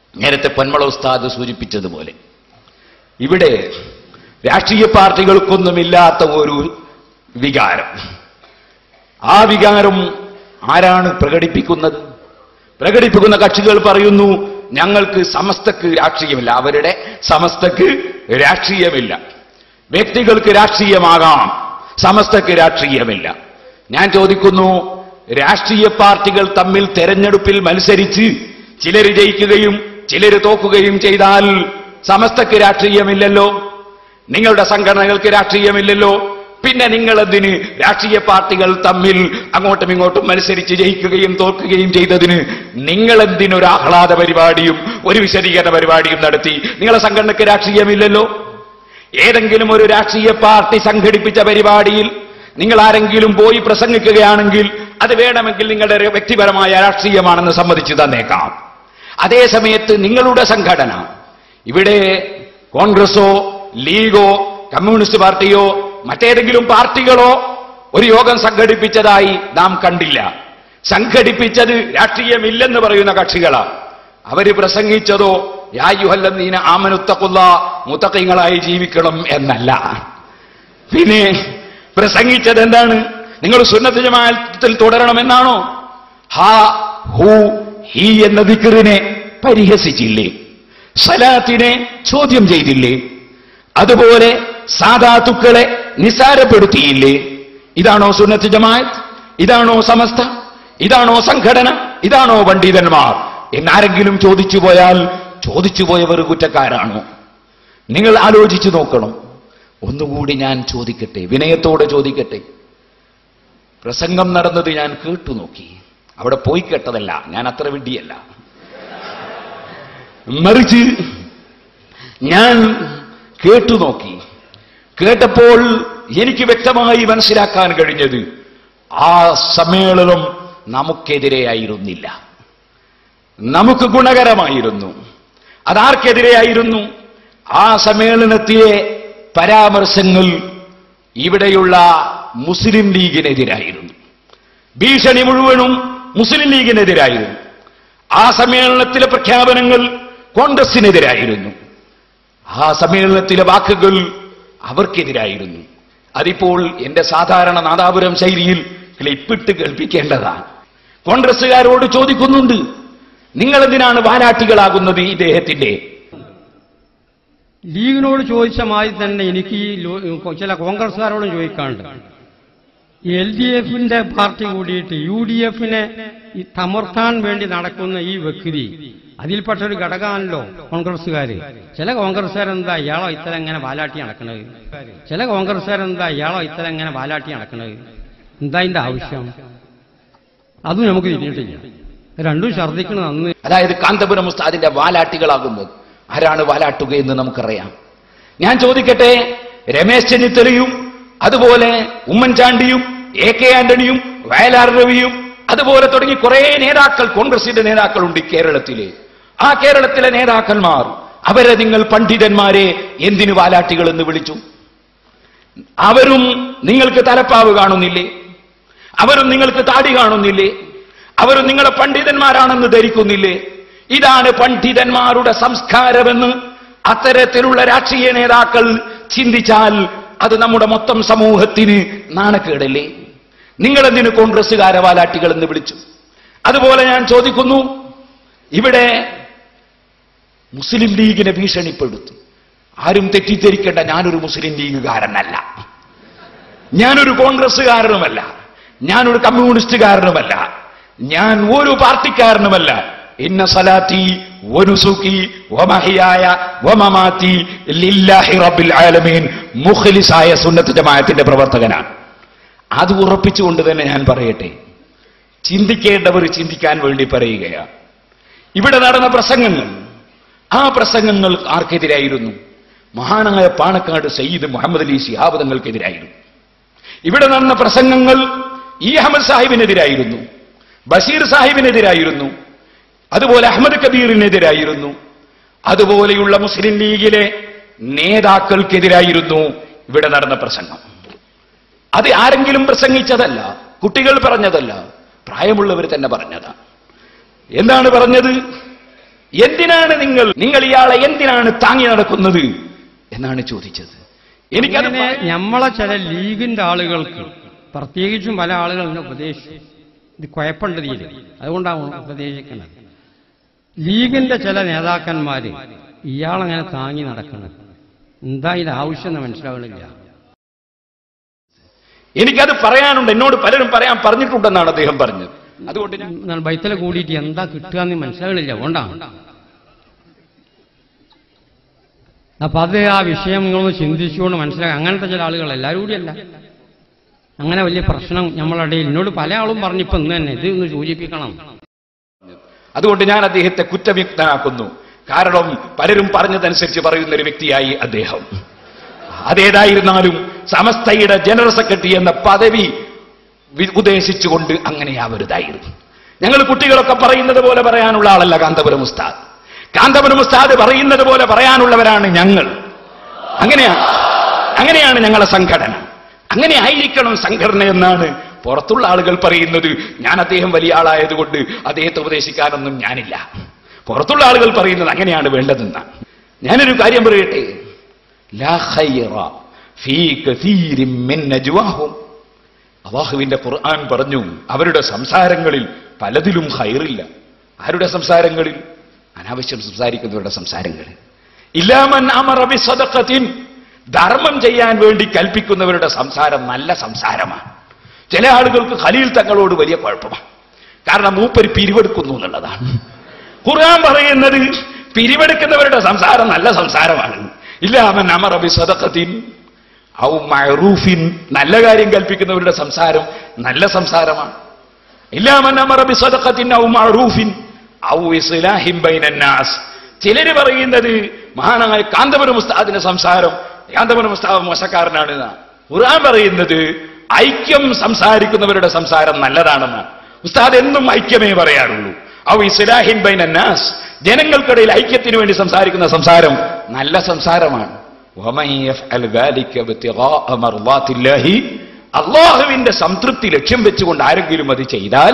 നേരത്തെ പൊന്മള ഉസ്താദ് സൂചിപ്പിച്ചതുപോലെ ഇവിടെ രാഷ്ട്രീയ പാർട്ടികൾക്കൊന്നുമില്ലാത്ത ഒരു വികാരം ആ വികാരം ആരാണ് പ്രകടിപ്പിക്കുന്നത് പ്രകടിപ്പിക്കുന്ന കക്ഷികൾ പറയുന്നു ഞങ്ങൾക്ക് സമസ്തക്ക് രാഷ്ട്രീയമില്ല അവരുടെ സമസ്തക്ക് രാഷ്ട്രീയമില്ല വ്യക്തികൾക്ക് രാഷ്ട്രീയമാകാം സമസ്തക്ക് രാഷ്ട്രീയമില്ല ഞാൻ ചോദിക്കുന്നു രാഷ്ട്രീയ പാർട്ടികൾ തമ്മിൽ തെരഞ്ഞെടുപ്പിൽ മത്സരിച്ച് ചിലര് ജയിക്കുകയും ചിലര് തോക്കുകയും ചെയ്താൽ സമസ്തക്ക് രാഷ്ട്രീയമില്ലല്ലോ നിങ്ങളുടെ സംഘടനകൾക്ക് രാഷ്ട്രീയമില്ലല്ലോ പിന്നെ നിങ്ങൾ എന്തിന് രാഷ്ട്രീയ പാർട്ടികൾ തമ്മിൽ അങ്ങോട്ടും ഇങ്ങോട്ടും മത്സരിച്ച് ജയിക്കുകയും തോൽക്കുകയും ചെയ്തതിന് നിങ്ങൾ എന്തിനൊരു ആഹ്ലാദ പരിപാടിയും ഒരു വിശദീകരണ പരിപാടിയും നടത്തി നിങ്ങളെ സംഘടനയ്ക്ക് രാഷ്ട്രീയമില്ലല്ലോ ഏതെങ്കിലും ഒരു രാഷ്ട്രീയ പാർട്ടി സംഘടിപ്പിച്ച പരിപാടിയിൽ നിങ്ങൾ ആരെങ്കിലും പോയി പ്രസംഗിക്കുകയാണെങ്കിൽ അത് വേണമെങ്കിൽ നിങ്ങളുടെ ഒരു വ്യക്തിപരമായ രാഷ്ട്രീയമാണെന്ന് സമ്മതിച്ചു തന്നേക്കാം അതേ സമയത്ത് നിങ്ങളുടെ സംഘടന ഇവിടെ കോൺഗ്രസോ ലീഗോ കമ്മ്യൂണിസ്റ്റ് പാർട്ടിയോ മറ്റേതെങ്കിലും പാർട്ടികളോ ഒരു യോഗം സംഘടിപ്പിച്ചതായി നാം കണ്ടില്ല സംഘടിപ്പിച്ചത് രാഷ്ട്രീയമില്ലെന്ന് പറയുന്ന കക്ഷികളാണ് അവര് പ്രസംഗിച്ചതോ യായുഹല്ലീന ആമനുത്തക്കുള്ള മുത്തക്കങ്ങളായി ജീവിക്കണം എന്നല്ല പിന്നെ പ്രസംഗിച്ചത് എന്താണ് നിങ്ങൾ സുന്നത്ത് ജമാഅത്തിൽ തുടരണമെന്നാണോ ഹാ ഹു ഹി എന്ന ദിക്കറിനെ പരിഹസിച്ചില്ലേ സലാത്തിനെ ചോദ്യം ചെയ്തില്ലേ അതുപോലെ സാധാത്തുക്കളെ നിസാരപ്പെടുത്തിയില്ലേ ഇതാണോ സുന്നത്ത് ജമാഅത്ത് ഇതാണോ സമസ്ത ഇതാണോ സംഘടന ഇതാണോ പണ്ഡിതന്മാർ എന്നാരെങ്കിലും ചോദിച്ചു പോയാൽ ചോദിച്ചു പോയവർ കുറ്റക്കാരാണോ നിങ്ങൾ ആലോചിച്ചു നോക്കണം ഒന്നുകൂടി ഞാൻ ചോദിക്കട്ടെ വിനയത്തോടെ ചോദിക്കട്ടെ പ്രസംഗം നടന്നത് ഞാൻ കേട്ടു നോക്കി അവിടെ പോയി കേട്ടതല്ല ഞാൻ അത്ര വിഡ്ഢിയല്ല മറിച്ച് ഞാൻ കേട്ടു നോക്കി കേട്ടപ്പോൾ എനിക്ക് വ്യക്തമായി മനസ്സിലാക്കാൻ കഴിഞ്ഞത് ആ സമ്മേളനം നമുക്കെതിരെയായിരുന്നില്ല നമുക്ക് ഗുണകരമായിരുന്നു അതാർക്കെതിരെയായിരുന്നു ആ സമ്മേളനത്തിലെ പരാമർശങ്ങൾ ഇവിടെയുള്ള മുസ്ലിം ലീഗിനെതിരായിരുന്നു ഭീഷണി മുഴുവനും മുസ്ലിം ലീഗിനെതിരായിരുന്നു ആ സമ്മേളനത്തിലെ പ്രഖ്യാപനങ്ങൾ കോൺഗ്രസിനെതിരായിരുന്നു ആ സമ്മേളനത്തിലെ വാക്കുകൾ അവർക്കെതിരായിരുന്നു അതിപ്പോൾ എന്റെ സാധാരണ നാദാപുരം ശൈലിയിൽ ക്ലിപ്പിട്ട് കേൾപ്പിക്കേണ്ടതാണ് കോൺഗ്രസുകാരോട് ചോദിക്കുന്നുണ്ട് നിങ്ങൾ എന്തിനാണ് വാലാട്ടികളാകുന്നത് ഈ ദേഹത്തിന്റെ ലീഗിനോട് ചോദിച്ച മാതിരി തന്നെ എനിക്ക് ഈ ലോ- ചില കോൺഗ്രസ്സുകാരോടും ചോദിക്കാനുണ്ട് എൽ ഡി എഫിന്റെ പാർട്ടി കൂടിയിട്ട് യു ഡി എഫിനെ തമർത്താൻ വേണ്ടി നടക്കുന്ന ഈ വ്യക്തി അതിൽപ്പെട്ട ഒരു ഘടകമാണല്ലോ കോൺഗ്രസ്സുകാര് ചില കോൺഗ്രസ്സുകാരെന്താ ഇയാളോ ഇത്തരം എങ്ങനെ വാലാട്ടി നടക്കണത് ചില കോൺഗ്രസ്സുകാരെന്താ ഇയാളോ ഇത്തരം എങ്ങനെ വാലാട്ടി നടക്കണത് എന്താ ഇതിന്റെ ആവശ്യം അതും നമുക്ക് തിരിഞ്ഞിട്ടില്ല രണ്ടും ഛർദ്ദിക്കണ നന്ന് അതായത് കാന്തപുരം ഉസ്താദിന്റെ വാലാട്ടികളാകുന്നത് ആരാണ് വാലാട്ടുക എന്ന് നമുക്കറിയാം ഞാൻ ചോദിക്കട്ടെ രമേശ് ചെന്നിത്തലയും അതുപോലെ ഉമ്മൻചാണ്ടിയും എ കെ ആന്റണിയും വയലാർ രവിയും അതുപോലെ തുടങ്ങി കുറെ നേതാക്കൾ കോൺഗ്രസിന്റെ നേതാക്കളുണ്ട് ഈ കേരളത്തിലെ ആ കേരളത്തിലെ നേതാക്കന്മാർ അവരെ നിങ്ങൾ പണ്ഡിതന്മാരെ എന്തിനു വാലാട്ടികൾ എന്ന് വിളിച്ചു അവരും നിങ്ങൾക്ക് തലപ്പാവ് കാണുന്നില്ലേ അവരും നിങ്ങൾക്ക് താടി കാണുന്നില്ലേ അവരും നിങ്ങളെ പണ്ഡിതന്മാരാണെന്ന് ധരിക്കുന്നില്ലേ ഇതാണ് പണ്ഡിതന്മാരുടെ സംസ്കാരമെന്ന് അത്തരത്തിലുള്ള രാഷ്ട്രീയ നേതാക്കൾ ചിന്തിച്ചാൽ അത് നമ്മുടെ മൊത്തം സമൂഹത്തിന് നാണക്കേടല്ലേ നിങ്ങളെന്തിന് കോൺഗ്രസ്സുകാരെ വാലാട്ടികൾ എന്ന് വിളിച്ചു അതുപോലെ ഞാൻ ചോദിക്കുന്നു ഇവിടെ മുസ്ലിം ലീഗിനെ ഭീഷണിപ്പെടുത്തി ആരും തെറ്റിദ്ധരിക്കേണ്ട ഞാനൊരു മുസ്ലിം ലീഗുകാരനല്ല ഞാനൊരു കോൺഗ്രസ്സുകാരനുമല്ല ഞാനൊരു കമ്മ്യൂണിസ്റ്റുകാരനുമല്ല ഞാൻ ഒരു പാർട്ടിക്കാരനുമല്ല ഇന്ന സലാത്തി വനുസുക്കി വമഹിയായ വമമാത്തി ലില്ലാഹി റബ്ബിൽ ആലമീൻ മുഖ്ലിസായ സുന്നത്ത് ജമാഅത്തിന്റെ പ്രവർത്തകനാണ് അത് ഉറപ്പിച്ചുകൊണ്ട് തന്നെ ഞാൻ പറയട്ടെ ചിന്തിക്കേണ്ടവർ ചിന്തിക്കാൻ വേണ്ടി പറയുകയാണ് ഇവിടെ നടന്ന പ്രസംഗങ്ങൾ ആ പ്രസംഗങ്ങൾ ആർക്കെതിരായിരുന്നു മഹാനായ പാണക്കാട് സയ്യിദ് മുഹമ്മദ് അലി ശിഹാബ് തങ്ങൾക്കെതിരായിരുന്നു ഇവിടെ നടന്ന പ്രസംഗങ്ങൾ ഇ അഹമ്മദ് സാഹിബിനെതിരായിരുന്നു ബഷീർ സാഹിബിനെതിരായിരുന്നു അതുപോലെ അഹമ്മദ് കബീറിനെതിരായിരുന്നു അതുപോലെയുള്ള മുസ്ലിം ലീഗിലെ നേതാക്കൾക്കെതിരായിരുന്നു ഇവിടെ നടന്ന പ്രസംഗം അത് ആരെങ്കിലും പ്രസംഗിച്ചതല്ല കുട്ടികൾ പറഞ്ഞതല്ല പ്രായമുള്ളവർ തന്നെ പറഞ്ഞതാണ് എന്താണ് പറഞ്ഞത് എന്തിനാണ് നിങ്ങൾ നിങ്ങൾ ഇയാളെ എന്തിനാണ് താങ്ങി നടക്കുന്നത് എന്നാണ് ചോദിച്ചത് എനിക്കത് ഇങ്ങനെ നമ്മളെ ചില ലീഗിന്റെ ആളുകൾക്ക് പ്രത്യേകിച്ചും പല ആളുകൾ എന്നെ ഉപദേശിച്ചു ഇത് കുഴപ്പമുണ്ട് തീരെ അതുകൊണ്ടാണ് ഉപദേശിക്കുന്നത് ലീഗിന്റെ ചില നേതാക്കന്മാര് ഇയാളങ്ങനെ താങ്ങി നടക്കണം എന്താ ഇത് ആവശ്യം എന്ന് മനസ്സിലാവണില്ല എനിക്കത് പറയാനുണ്ട് എന്നോട് പലരും പറയാൻ പറഞ്ഞിട്ടുണ്ടെന്നാണ് അദ്ദേഹം പറഞ്ഞത് അതുകൊണ്ട് ഞാൻ എന്നാൽ ബൈത്തല കൂടിയിട്ട് എന്താ കിട്ടുക എന്ന് മനസ്സിലാകണില്ല അതുകൊണ്ടാണ് അപ്പൊ അത് ആ വിഷയം നിങ്ങളൊന്ന് ചിന്തിച്ചുകൊണ്ട് മനസ്സിലാക്കുക അങ്ങനത്തെ ചില ആളുകൾ എല്ലാവരും കൂടിയല്ല അങ്ങനെ വലിയ പ്രശ്നം നമ്മളുടെ എന്നോട് പല ആളും പറഞ്ഞിപ്പോ ഇന്ന് തന്നെ ഇത് ഒന്ന് സൂചിപ്പിക്കണം അതുകൊണ്ട് ഞാൻ അദ്ദേഹത്തെ കുറ്റവിമുക്തനാക്കുന്നു കാരണം പലരും പറഞ്ഞതനുസരിച്ച് പറയുന്ന ഒരു വ്യക്തിയായി അദ്ദേഹം അതേതായിരുന്നാലും സമസ്തയുടെ ജനറൽ സെക്രട്ടറി എന്ന പദവി വി- ഉദ്ദേശിച്ചുകൊണ്ട് അങ്ങനെയാവരുതായിരുന്നു ഞങ്ങൾ കുട്ടികളൊക്കെ പറയുന്നത് പോലെ പറയാനുള്ള ആളല്ല കാന്തപുരം ഉസ്താദ് കാന്തപുരം ഉസ്താദ് പറയുന്നത് പോലെ പറയാനുള്ളവരാണ് ഞങ്ങൾ അങ്ങനെയാണ് അങ്ങനെയാണ് ഞങ്ങളെ സംഘടന അങ്ങനെ ആയിരിക്കണം സംഘടന എന്നാണ് പുറത്തുള്ള ആളുകൾ പറയുന്നത് ഞാൻ അദ്ദേഹം വലിയ ആളായതുകൊണ്ട് അദ്ദേഹത്തെ ഉപദേശിക്കാനൊന്നും ഞാനില്ല പുറത്തുള്ള ആളുകൾ പറയുന്നത് അങ്ങനെയാണ് വേണ്ടതെന്നാണ് ഞാനൊരു കാര്യം പറയട്ടെ ലാ ഖൈറ ഫീ കസീരിൻ മിൻ നജ്വാഹും അള്ളാഹുവിന്റെ ഖുർആൻ പറഞ്ഞു അവരുടെ സംസാരങ്ങളിൽ പലതിലും ഹൈറില്ല ആരുടെ സംസാരങ്ങളിൽ അനാവശ്യം സംസാരിക്കുന്നവരുടെ സംസാരങ്ങളിൽ ഇല്ലാമൻ അമറ ബിസദഖത്തിൻ ധർമ്മം ചെയ്യാൻ വേണ്ടി കൽപ്പിക്കുന്നവരുടെ സംസാരം നല്ല സംസാരമാണ് ചില ആളുകൾക്ക് ഖലീൽ തങ്ങളോട് വലിയ കുഴപ്പമാണ് കാരണം മൂപ്പര് പിരിവെടുക്കുന്നു എന്നുള്ളതാണ് ഖുർആൻ പറയുന്നത് പിരിവെടുക്കുന്നവരുടെ സംസാരം നല്ല സംസാരമാണ് ഇല്ലാമൻ അമറ ബിസദഖത്തിൻ ഔ മഅറൂഫിൻ നല്ല കാര്യം കൽപ്പിക്കുന്നവരുടെ സംസാരം നല്ല സംസാരമാണ് ഇല്ലാമൻ അമറ ബിസദഖത്തിൻ ഔ മഅറൂഫിൻ ഔ ഇസ്ലാഹിൻ ബൈനന്നാസ് ചിലര് പറയുന്നത് മഹാനായ കാന്തപുരം ഉസ്താദിന്റെ സംസാരം കാന്തപുരം ഉസ്താദ് മോശക്കാരനാണ് എന്നാണ്. ഖുർആൻ പറയുന്നത് ഐക്യം സംസാരിക്കുന്നവരുടെ സംസാരം നല്ലതാണെന്ന് ഉസ്താദ് എന്നും ഐക്യമേ പറയാറുള്ളൂ ഔ ഇസ്ലാഹിൻ ബൈനന്നാസ് ജനങ്ങൾക്കിടയിൽ ഐക്യത്തിന് വേണ്ടി സംസാരിക്കുന്ന സംസാരം നല്ല സംസാരമാണ് ومن يفعل ذلك ابتغاء مرضات الله അള്ളാഹുവിന്റെ സംതൃപ്തി ലക്ഷ്യം വെച്ചുകൊണ്ട് ആരെങ്കിലും അത് ചെയ്താൽ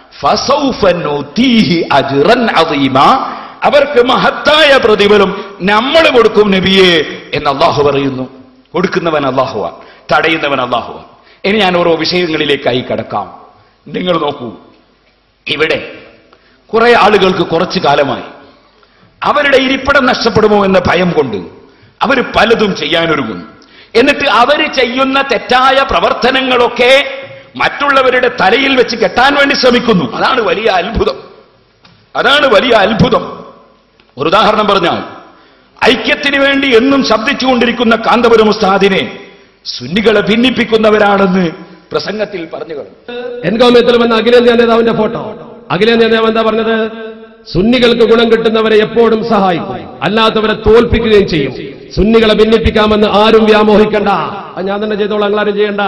ഫസൗഫ നൂതീഹി അജ്റൻ അദീമ അവർക്ക് മഹത്തായ പ്രതിഫലം നമ്മൾ കൊടുക്കും നബിയെ എന്ന് അള്ളാഹു പറയുന്നു കൊടുക്കുന്നവൻ അള്ളാഹുവാൻ തടയുന്നവൻ അള്ളാഹുവാൻ ഇനി ഞാൻ ഓരോ വിഷയങ്ങളിലേക്കായി കടക്കാം നിങ്ങൾ നോക്കൂ ഇവിടെ കുറെ ആളുകൾക്ക് കുറച്ചു കാലമായി അവരുടെ ഇരിപ്പിടം നഷ്ടപ്പെടുമോ എന്ന ഭയം കൊണ്ട് അവർ പലതും ചെയ്യാനൊരുങ്ങുന്നു എന്നിട്ട് അവർ ചെയ്യുന്ന തെറ്റായ പ്രവർത്തനങ്ങളൊക്കെ മറ്റുള്ളവരുടെ തലയിൽ വെച്ച് കെട്ടാൻ വേണ്ടി ശ്രമിക്കുന്നു അതാണ് വലിയ അത്ഭുതം അതാണ് വലിയ അത്ഭുതം ഒരു ഉദാഹരണം പറഞ്ഞാൽ ഐക്യത്തിന് വേണ്ടി എന്നും ശബ്ദിച്ചുകൊണ്ടിരിക്കുന്ന കാന്തപുരം ഉസ്താദിനെ സുന്നികളെ ഭിന്നിപ്പിക്കുന്നവരാണെന്ന് പ്രസംഗത്തിൽ പറഞ്ഞു കളഞ്ഞു എൻകോമിയത്തിൽ വന്ന അഖിലേന്ത്യാ നേതാവിന്റെ ഫോട്ടോ അഖിലേന്ത്യാ നേതാവ് എന്താ പറഞ്ഞത് സുന്നികൾക്ക് ഗുണം കിട്ടുന്നവരെ എപ്പോഴും സഹായിക്കും അല്ലാത്തവരെ തോൽപ്പിക്കുകയും ചെയ്യും സുന്നികളെ ഭിന്നിപ്പിക്കാമെന്ന് ആരും വ്യാമോഹിക്കണ്ട അത് ഞാൻ തന്നെ ചെയ്തോളാം നിങ്ങളാരും ചെയ്യണ്ട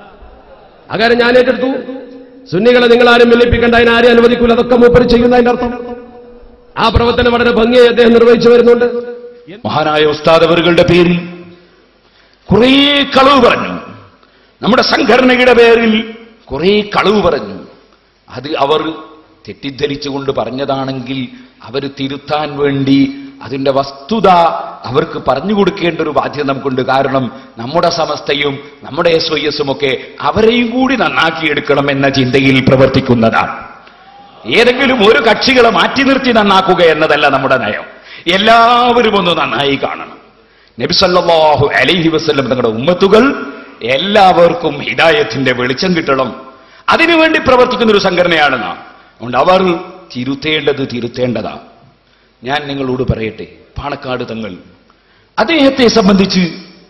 അകാര്യം ഞാൻ ഏറ്റെടുത്തു സുന്നികളെ നിങ്ങൾ ആരും ഭിന്നിപ്പിക്കേണ്ട അതിനെ ആരും അനുവദിക്കൂല അതൊക്കെ മൂപ്പര് ചെയ്യുന്ന അതിന്റെ അർത്ഥം ആ പ്രവർത്തനം വളരെ ഭംഗിയായി അദ്ദേഹം നിർവഹിച്ചു വരുന്നുണ്ട് മഹാനായ ഉസ്താദ് അവറുകളുടെ പേരിൽ കുറേ കളവ് പറഞ്ഞു നമ്മുടെ സംഘടനയുടെ പേരിൽ കുറേ കളവ് പറഞ്ഞു അത് അവർ തെറ്റിദ്ധരിച്ചുകൊണ്ട് പറഞ്ഞതാണെങ്കിൽ അവർ തിരുത്താൻ വേണ്ടി അതിന്റെ വസ്തുത അവർക്ക് പറഞ്ഞു കൊടുക്കേണ്ട ഒരു ബാധ്യത നമുക്കുണ്ട് കാരണം നമ്മുടെ സമസ്തയും നമ്മുടെ എസ് വൈ എസും ഒക്കെ അവരെയും കൂടി നന്നാക്കിയെടുക്കണം എന്ന ചിന്തയിൽ പ്രവർത്തിക്കുന്നതാണ് ഏതെങ്കിലും ഒരു കക്ഷികളെ മാറ്റി നിർത്തി നന്നാക്കുക എന്നതല്ല നമ്മുടെ നയം എല്ലാവരും ഒന്ന് നന്നായി കാണണം നബിസല്ലാഹു അലൈഹി വസ്ല്ലം തങ്ങളുടെ ഉമ്മത്തുകൾ എല്ലാവർക്കും ഹിദായത്തിന്റെ വെളിച്ചം കിട്ടണം അതിനുവേണ്ടി പ്രവർത്തിക്കുന്ന ഒരു സംഘടനയാണ് നാം അതുകൊണ്ട് അവർ തിരുത്തേണ്ടത് തിരുത്തേണ്ടതാ ഞാൻ നിങ്ങളോട് പറയട്ടെ പാണക്കാട് തങ്ങൾ അദ്ദേഹത്തെ സംബന്ധിച്ച്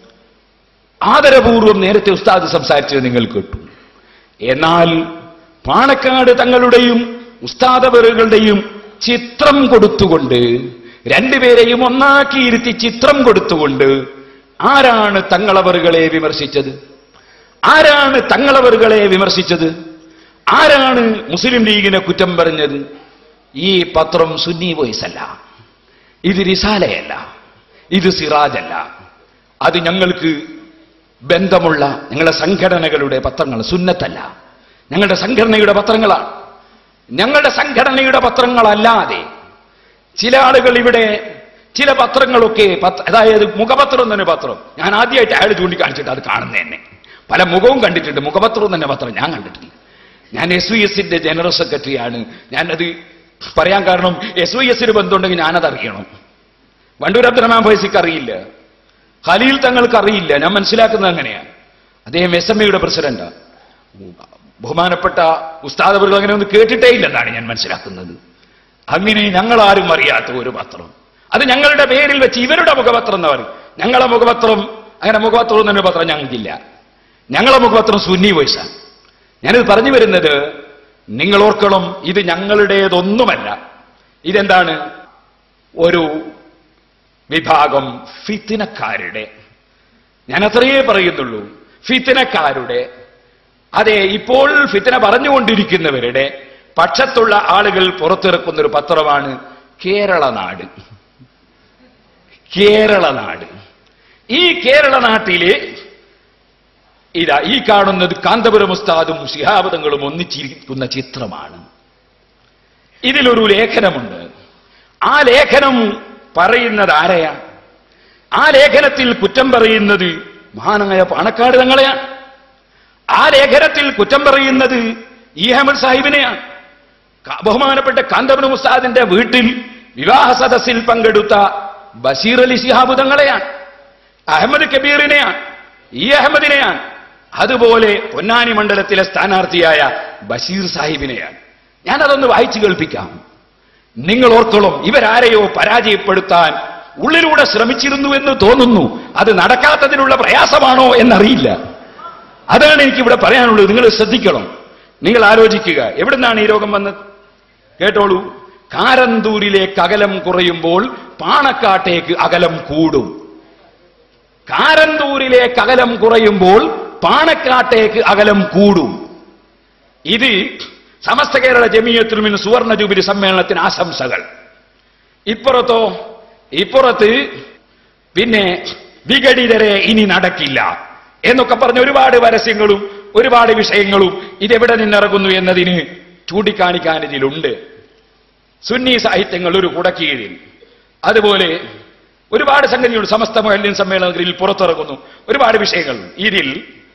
ആദരപൂർവ്വം നേരത്തെ ഉസ്താദ് സംസാരിച്ചത് നിങ്ങൾ കേട്ടു എന്നാൽ പാണക്കാട് തങ്ങളുടെയും ഉസ്താദവറുകളുടെയും ചിത്രം കൊടുത്തുകൊണ്ട് രണ്ടുപേരെയും ഒന്നാക്കിയിരുത്തി ചിത്രം കൊടുത്തുകൊണ്ട് ആരാണ് തങ്ങളവറുകളെ വിമർശിച്ചത് ആരാണ് തങ്ങളവറുകളെ വിമർശിച്ചത് ആരാണ് മുസ്ലിം ലീഗിനെ കുറ്റം പറഞ്ഞത് ഈ പത്രം സുന്നി വോയിസ് അല്ല ഇത് റിസാലയല്ല ഇത് സിറാജല്ല അത് ഞങ്ങൾക്ക് ബന്ധമുള്ള ഞങ്ങളുടെ സംഘടനകളുടെ പത്രങ്ങൾ സുന്നത്തല്ല ഞങ്ങളുടെ സംഘടനയുടെ പത്രങ്ങളാണ് ഞങ്ങളുടെ സംഘടനയുടെ പത്രങ്ങളല്ലാതെ ചില ആളുകൾ ഇവിടെ ചില പത്രങ്ങളൊക്കെ പത്ര- അതായത് മുഖപത്രം തന്നെ പത്രം ഞാൻ ആദ്യമായിട്ട് അയാൾ ചൂണ്ടിക്കാണിച്ചിട്ട് അത് കാണുന്നത് തന്നെ പല മുഖവും കണ്ടിട്ടുണ്ട് മുഖപത്രം തന്നെ പത്രം ഞാൻ കണ്ടിട്ടില്ല ഞാൻ എസ് വി എസിന്റെ ജനറൽ സെക്രട്ടറിയാണ് ഞാനത് പറയാൻ കാരണം എസ് വി എസിന് ബന്ധമുണ്ടെങ്കിൽ ഞാനത് അറിയണം വണ്ടൂർ അബ്ദുറഹ്മാൻ ഫൈസിക്ക് അറിയില്ല ഖലീൽ തങ്ങൾക്ക് അറിയില്ല ഞാൻ മനസ്സിലാക്കുന്നത് അങ്ങനെയാണ് അദ്ദേഹം എസ് എം എയുടെ പ്രസിഡന്റ് ബഹുമാനപ്പെട്ട ഉസ്താദ് അവർ അങ്ങനെ ഒന്നും കേട്ടിട്ടേ ഇല്ലെന്നാണ് ഞാൻ മനസ്സിലാക്കുന്നത് അങ്ങനെ ഞങ്ങളാരും അറിയാത്ത ഒരു പത്രം അത് ഞങ്ങളുടെ പേരിൽ വെച്ച് ഇവരുടെ മുഖപത്രം എന്ന് പറയും ഞങ്ങളെ മുഖപത്രം അങ്ങനെ മുഖപത്രം എന്നൊരു പത്രം ഞങ്ങൾക്കില്ല ഞങ്ങളെ മുഖപത്രം സുന്നി വോയിസാണ് ഞാനിത് പറഞ്ഞു വരുന്നത് നിങ്ങൾ ഓർക്കണം ഇത് ഞങ്ങളുടേതൊന്നുമല്ല ഇതെന്താണ് ഒരു വിഭാഗം ഫിത്തിനക്കാരുടെ ഞാൻ അത്രയേ പറയുന്നുള്ളൂ ഫിത്തിനക്കാരുടെ അതെ ഇപ്പോൾ ഫിത്തിന പറഞ്ഞുകൊണ്ടിരിക്കുന്നവരുടെ പക്ഷത്തുള്ള ആളുകൾ പുറത്തിറക്കുന്ന ഒരു പത്രമാണ് കേരള നാട് കേരള നാട് ഈ കേരള നാട്ടിലെ ഇതാ ഈ കാണുന്നത് കാന്തപുരം ഉസ്താദും ശിഹാബദങ്ങളും ഒന്നിച്ചിരിക്കുന്ന ചിത്രമാണ് ഇതിലൊരു ലേഖനമുണ്ട് ആ ലേഖനം പറയുന്നത് ആരെയാണ് ആ ലേഖനത്തിൽ കുറ്റം പറയുന്നത് മഹാനായ പാണക്കാട് തങ്ങളെയാണ് ആ ലേഖനത്തിൽ കുറ്റം പറയുന്നത് ഇ അഹമ്മദ് സാഹിബിനെയാണ് ക- ബഹുമാനപ്പെട്ട കാന്തപുരം ഉസ്താദിന്റെ വീട്ടിൽ വിവാഹ സദസ്സിൽ പങ്കെടുത്ത ബഷീർ അലി ശിഹാബ് തങ്ങളെയാണ് അഹമ്മദ് കബീറിനെയാണ് ഇ അഹമ്മദിനെയാണ് അതുപോലെ പൊന്നാനി മണ്ഡലത്തിലെ സ്ഥാനാർത്ഥിയായ ബഷീർ സാഹിബിനെയാണ് ഞാനതൊന്ന് വായിച്ചു കേൾപ്പിക്കാം നിങ്ങൾ ഓർത്തോളം ഇവരാരെയോ പരാജയപ്പെടുത്താൻ ഉള്ളിലൂടെ ശ്രമിച്ചിരുന്നു എന്ന് തോന്നുന്നു അത് നടക്കാത്തതിനുള്ള പ്രയാസമാണോ എന്നറിയില്ല അതാണ് എനിക്ക് ഇവിടെ പറയാനുള്ളത് നിങ്ങൾ ശ്രദ്ധിക്കണം നിങ്ങൾ ആലോചിക്കുക എവിടുന്നാണ് ഈ രോഗം വന്നത് കേട്ടോളൂ കാരന്തൂരിലേക്ക് അകലം കുറയുമ്പോൾ പാണക്കാട്ടേക്ക് അകലം കൂടും കാരന്തൂരിലേക്ക് അകലം കുറയുമ്പോൾ പാണക്കാട്ടേക്ക് അകലം കൂടും ഇത് സമസ്ത കേരള ജമീയത്തിനുമിന് സുവർണ ജൂബിലി സമ്മേളനത്തിന് ആശംസകൾ ഇപ്പുറത്തോ ഇപ്പുറത്ത് പിന്നെ വിഘടിതരെ ഇനി നടക്കില്ല എന്നൊക്കെ പറഞ്ഞ ഒരുപാട് പരസ്യങ്ങളും ഒരുപാട് വിഷയങ്ങളും ഇതെവിടെ നിന്നിറങ്ങുന്നു എന്നതിന് ചൂണ്ടിക്കാണിക്കാൻ ഇതിലുണ്ട് സുന്നി സാഹിത്യങ്ങൾ ഒരു കുടക്കീഴിൽ അതുപോലെ ഒരുപാട് സംഗതികൾ സമസ്ത മഹല്യൻ സമ്മേളനത്തിൽ പുറത്തിറങ്ങുന്നു ഒരുപാട് വിഷയങ്ങൾ ഇതിൽ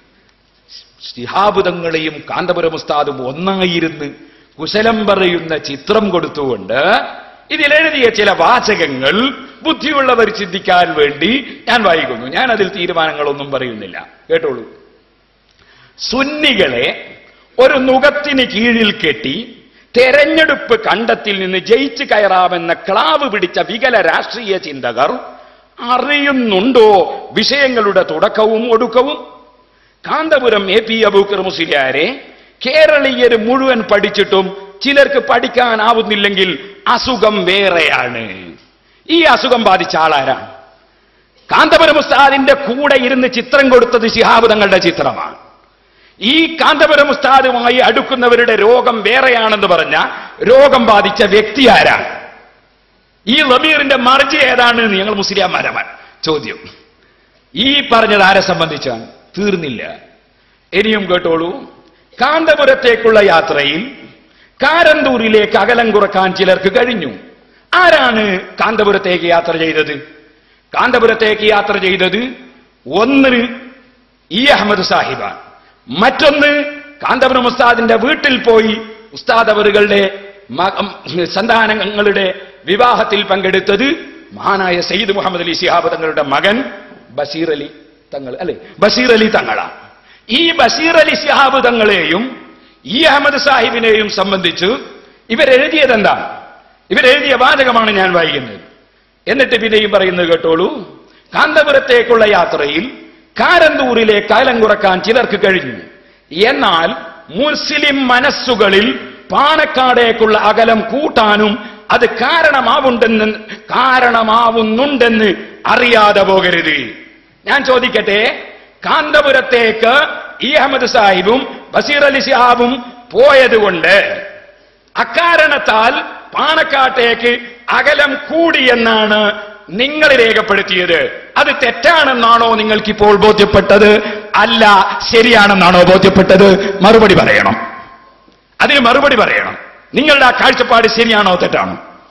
ശിഹാബുദങ്ങളെയും കാന്തപുരം ഉസ്താദും ഒന്നായിരുന്ന് കുശലം പറയുന്ന ചിത്രം കൊടുത്തുകൊണ്ട് ഇതിലെഴുതിയ ചില വാചകങ്ങൾ ബുദ്ധിയുള്ളവർ ചിന്തിക്കാൻ വേണ്ടി ഞാൻ വായിക്കുന്നു ഞാൻ അതിൽ തീരുമാനങ്ങളൊന്നും പറയുന്നില്ല കേട്ടോളൂ സുന്നികളെ ഒരു നുകത്തിന് കീഴിൽ കെട്ടി തെരഞ്ഞെടുപ്പ് കണ്ടത്തിൽ നിന്ന് ജയിച്ചു കയറാമെന്ന ക്ലാവ് പിടിച്ച വികല രാഷ്ട്രീയ ചിന്തകർ അറിയുന്നുണ്ടോ വിഷയങ്ങളുടെ തുടക്കവും ഒടുക്കവും കാന്തപുരം എ പി അബൂക്കർ മുസ്ലിയാരെ കേരളീയർ മുഴുവൻ പഠിച്ചിട്ടും ചിലർക്ക് പഠിക്കാനാവുന്നില്ലെങ്കിൽ അസുഖം വേറെയാണ് ഈ അസുഖം ബാധിച്ച ആളാരാണ് കാന്തപുരം ഉസ്താദിന്റെ കൂടെ ഇരുന്ന് ചിത്രം കൊടുത്തത് ശിഹാബ് തങ്ങളുടെ ചിത്രമാണ് ഈ കാന്തപുരം ഉസ്താദുമായി അടുക്കുന്നവരുടെ രോഗം വേറെയാണെന്ന് പറഞ്ഞ രോഗം ബാധിച്ച വ്യക്തി ആരാണ് ഈ ലമീറിന്റെ മർജി ഏതാണ് എന്ന് ഞങ്ങൾ മുസ്ലിംമാരമാണ് ചോദ്യം ഈ പറഞ്ഞത് ആരെ സംബന്ധിച്ചാണ് തീർന്നില്ല ഇനിയും കേട്ടോളൂ കാന്തപുരത്തേക്കുള്ള യാത്രയിൽ കാരന്തൂരിലേക്ക് അകലം കുറക്കാൻ ചിലർക്ക് കഴിഞ്ഞു ആരാണ് കാന്തപുരത്തേക്ക് യാത്ര ചെയ്തത് കാന്തപുരത്തേക്ക് യാത്ര ചെയ്തത് ഒന്ന് ഇ അഹമ്മദ് സാഹിബാണ് മറ്റൊന്ന് കാന്തപുരം ഉസ്താദിന്റെ വീട്ടിൽ പോയി ഉസ്താദ് അവറുകളുടെ മക- സന്താനങ്ങളുടെ വിവാഹത്തിൽ പങ്കെടുത്തത് മഹാനായ സയ്യിദ് മുഹമ്മദ് അലി ശിഹാബ് തങ്ങളുടെ മകൻ ബഷീർ അലി തങ്ങൾ അല്ലെ ബഷീർ അലി തങ്ങളാണ് ഈ ബഷീർ അലി ശിഹാബ് തങ്ങളെയും ഈ അഹമ്മദ് സാഹിബിനെയും സംബന്ധിച്ച് ഇവരെഴുതിയത് എന്താണ് ഇവരെഴുതിയ വാചകമാണ് ഞാൻ വായിക്കുന്നത് എന്നിട്ട് പിന്നെയും പറയുന്നത് കേട്ടോളൂ കാന്തപുരത്തേക്കുള്ള യാത്രയിൽ കാരന്തൂരിലെ കാലം കുറക്കാൻ ചിലർക്ക് കഴിഞ്ഞു എന്നാൽ മുസ്ലിം മനസ്സുകളിൽ പാണക്കാടേക്കുള്ള അകലം കൂട്ടാനും അത് കാരണമാവുണ്ടെന്ന് കാരണമാവുന്നുണ്ടെന്ന് അറിയാതെ പോകരുത് ഞാൻ ചോദിക്കട്ടെ കാന്തപുരത്തേക്ക് ഇ അഹമ്മദ് സാഹിബും ബഷീർ അലി സിഹാബും പോയതുകൊണ്ട് അക്കാരണത്താൽ പാണക്കാട്ടേക്ക് അകലം കൂടിയെന്നാണ് നിങ്ങൾ രേഖപ്പെടുത്തിയത് അത് തെറ്റാണെന്നാണോ നിങ്ങൾക്കിപ്പോൾ ബോധ്യപ്പെട്ടത് അല്ല ശരിയാണെന്നാണോ ബോധ്യപ്പെട്ടത് മറുപടി പറയണം അതിന് മറുപടി പറയണം നിങ്ങളുടെ ആ കാഴ്ചപ്പാട് ശരിയാണോ തെറ്റാണോ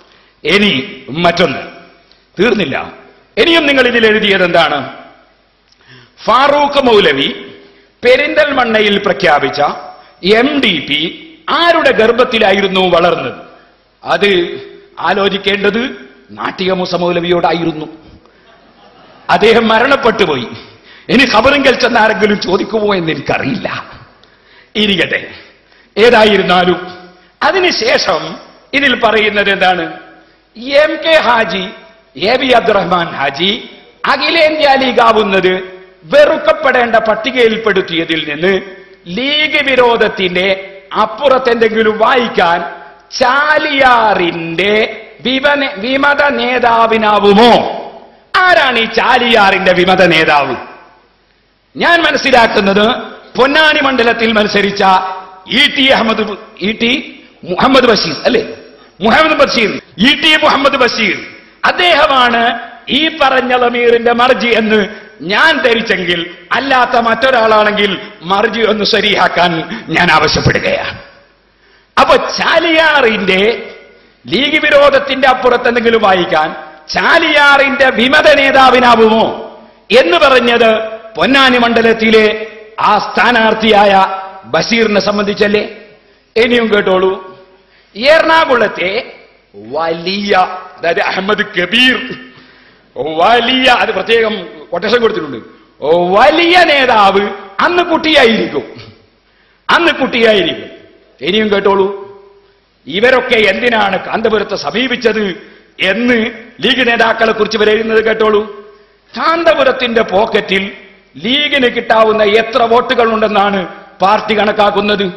ഇനി മറ്റൊന്ന് തീർന്നില്ല ഇനിയും നിങ്ങൾ ഇതിൽ എഴുതിയത് എന്താണ് ഫാറൂഖ് മൗലവി പെരിന്തൽമണ്ണയിൽ പ്രഖ്യാപിച്ച എം ഡി പി ആരുടെ ഗർഭത്തിലായിരുന്നു വളർന്നത് അത് ആലോചിക്കേണ്ടത് നാട്ടിക മുസ മൗലവിയോടായിരുന്നു അദ്ദേഹം മരണപ്പെട്ടുപോയി ഇനി ഖബറിങ്കൽ ചെന്ന് ആരെങ്കിലും ചോദിക്കുമോ എന്ന് എനിക്കറിയില്ല ഇരിക്കട്ടെ ഏതായിരുന്നാലും അതിനുശേഷം ഇതിൽ പറയുന്നത് എന്താണ് M K Haji A B Abdurahman Haji അഖിലേന്ത്യാ ലീഗാവുന്നത് വെറുക്കപ്പെടേണ്ട പട്ടികയിൽപ്പെടുത്തിയതിൽ നിന്ന് ലീഗ് വിരോധത്തിന്റെ അപ്പുറത്തെന്തെങ്കിലും വായിക്കാൻ ചാലിയാറിന്റെ വിമന വിമത നേതാവിനാവുമോ ആരാണ് ഈ ചാലിയാറിന്റെ വിമത നേതാവ് ഞാൻ മനസ്സിലാക്കുന്നത് പൊന്നാനി മണ്ഡലത്തിൽ മത്സരിച്ച E T Ahmed E T Muhammad Basheer അല്ലേ മുഹമ്മദ് ബഷീർ ഇ ടി മുഹമ്മദ് ബഷീർ അദ്ദേഹമാണ് ഈ പറഞ്ഞ ലമീറിന്റെ മർജി എന്ന് ഞാൻ ധരിച്ചെങ്കിൽ അല്ലാത്ത മറ്റൊരാളാണെങ്കിൽ മർജി ഒന്ന് ശരിയാക്കാൻ ഞാൻ ആവശ്യപ്പെടുകയാണ് അപ്പൊ ചാലിയാറിന്റെ ലീഗ് വിരോധത്തിന്റെ അപ്പുറത്ത് എന്തെങ്കിലും വായിക്കാൻ ചാലിയാറിന്റെ വിമത നേതാവിനാവുമോ എന്ന് പറഞ്ഞത് പൊന്നാനി മണ്ഡലത്തിലെ ആ സ്ഥാനാർത്ഥിയായ ബഷീറിനെ സംബന്ധിച്ചല്ലേ ഇനിയും കേട്ടോളൂ എറണാകുളത്തെ വലിയ അതായത് അഹമ്മദ് കബീർ വലിയ അത് പ്രത്യേകം കൊട്ടേഷൻ കൊടുത്തിട്ടുണ്ട് വലിയ നേതാവ് അന്ന് കുട്ടിയായിരിക്കും അന്ന് കുട്ടിയായിരിക്കും ഇനിയും കേട്ടോളൂ ഇവരൊക്കെ എന്തിനാണ് കാന്തപുരത്തെ സമീപിച്ചത് എന്ന് ലീഗ് നേതാക്കളെ കുറിച്ച് ഇവർ എഴുതുന്നത് കേട്ടോളൂ കാന്തപുരത്തിന്റെ പോക്കറ്റിൽ ലീഗിന് കിട്ടാവുന്ന എത്ര വോട്ടുകൾ ഉണ്ടെന്നാണ് പാർട്ടി കണക്കാക്കുന്നത്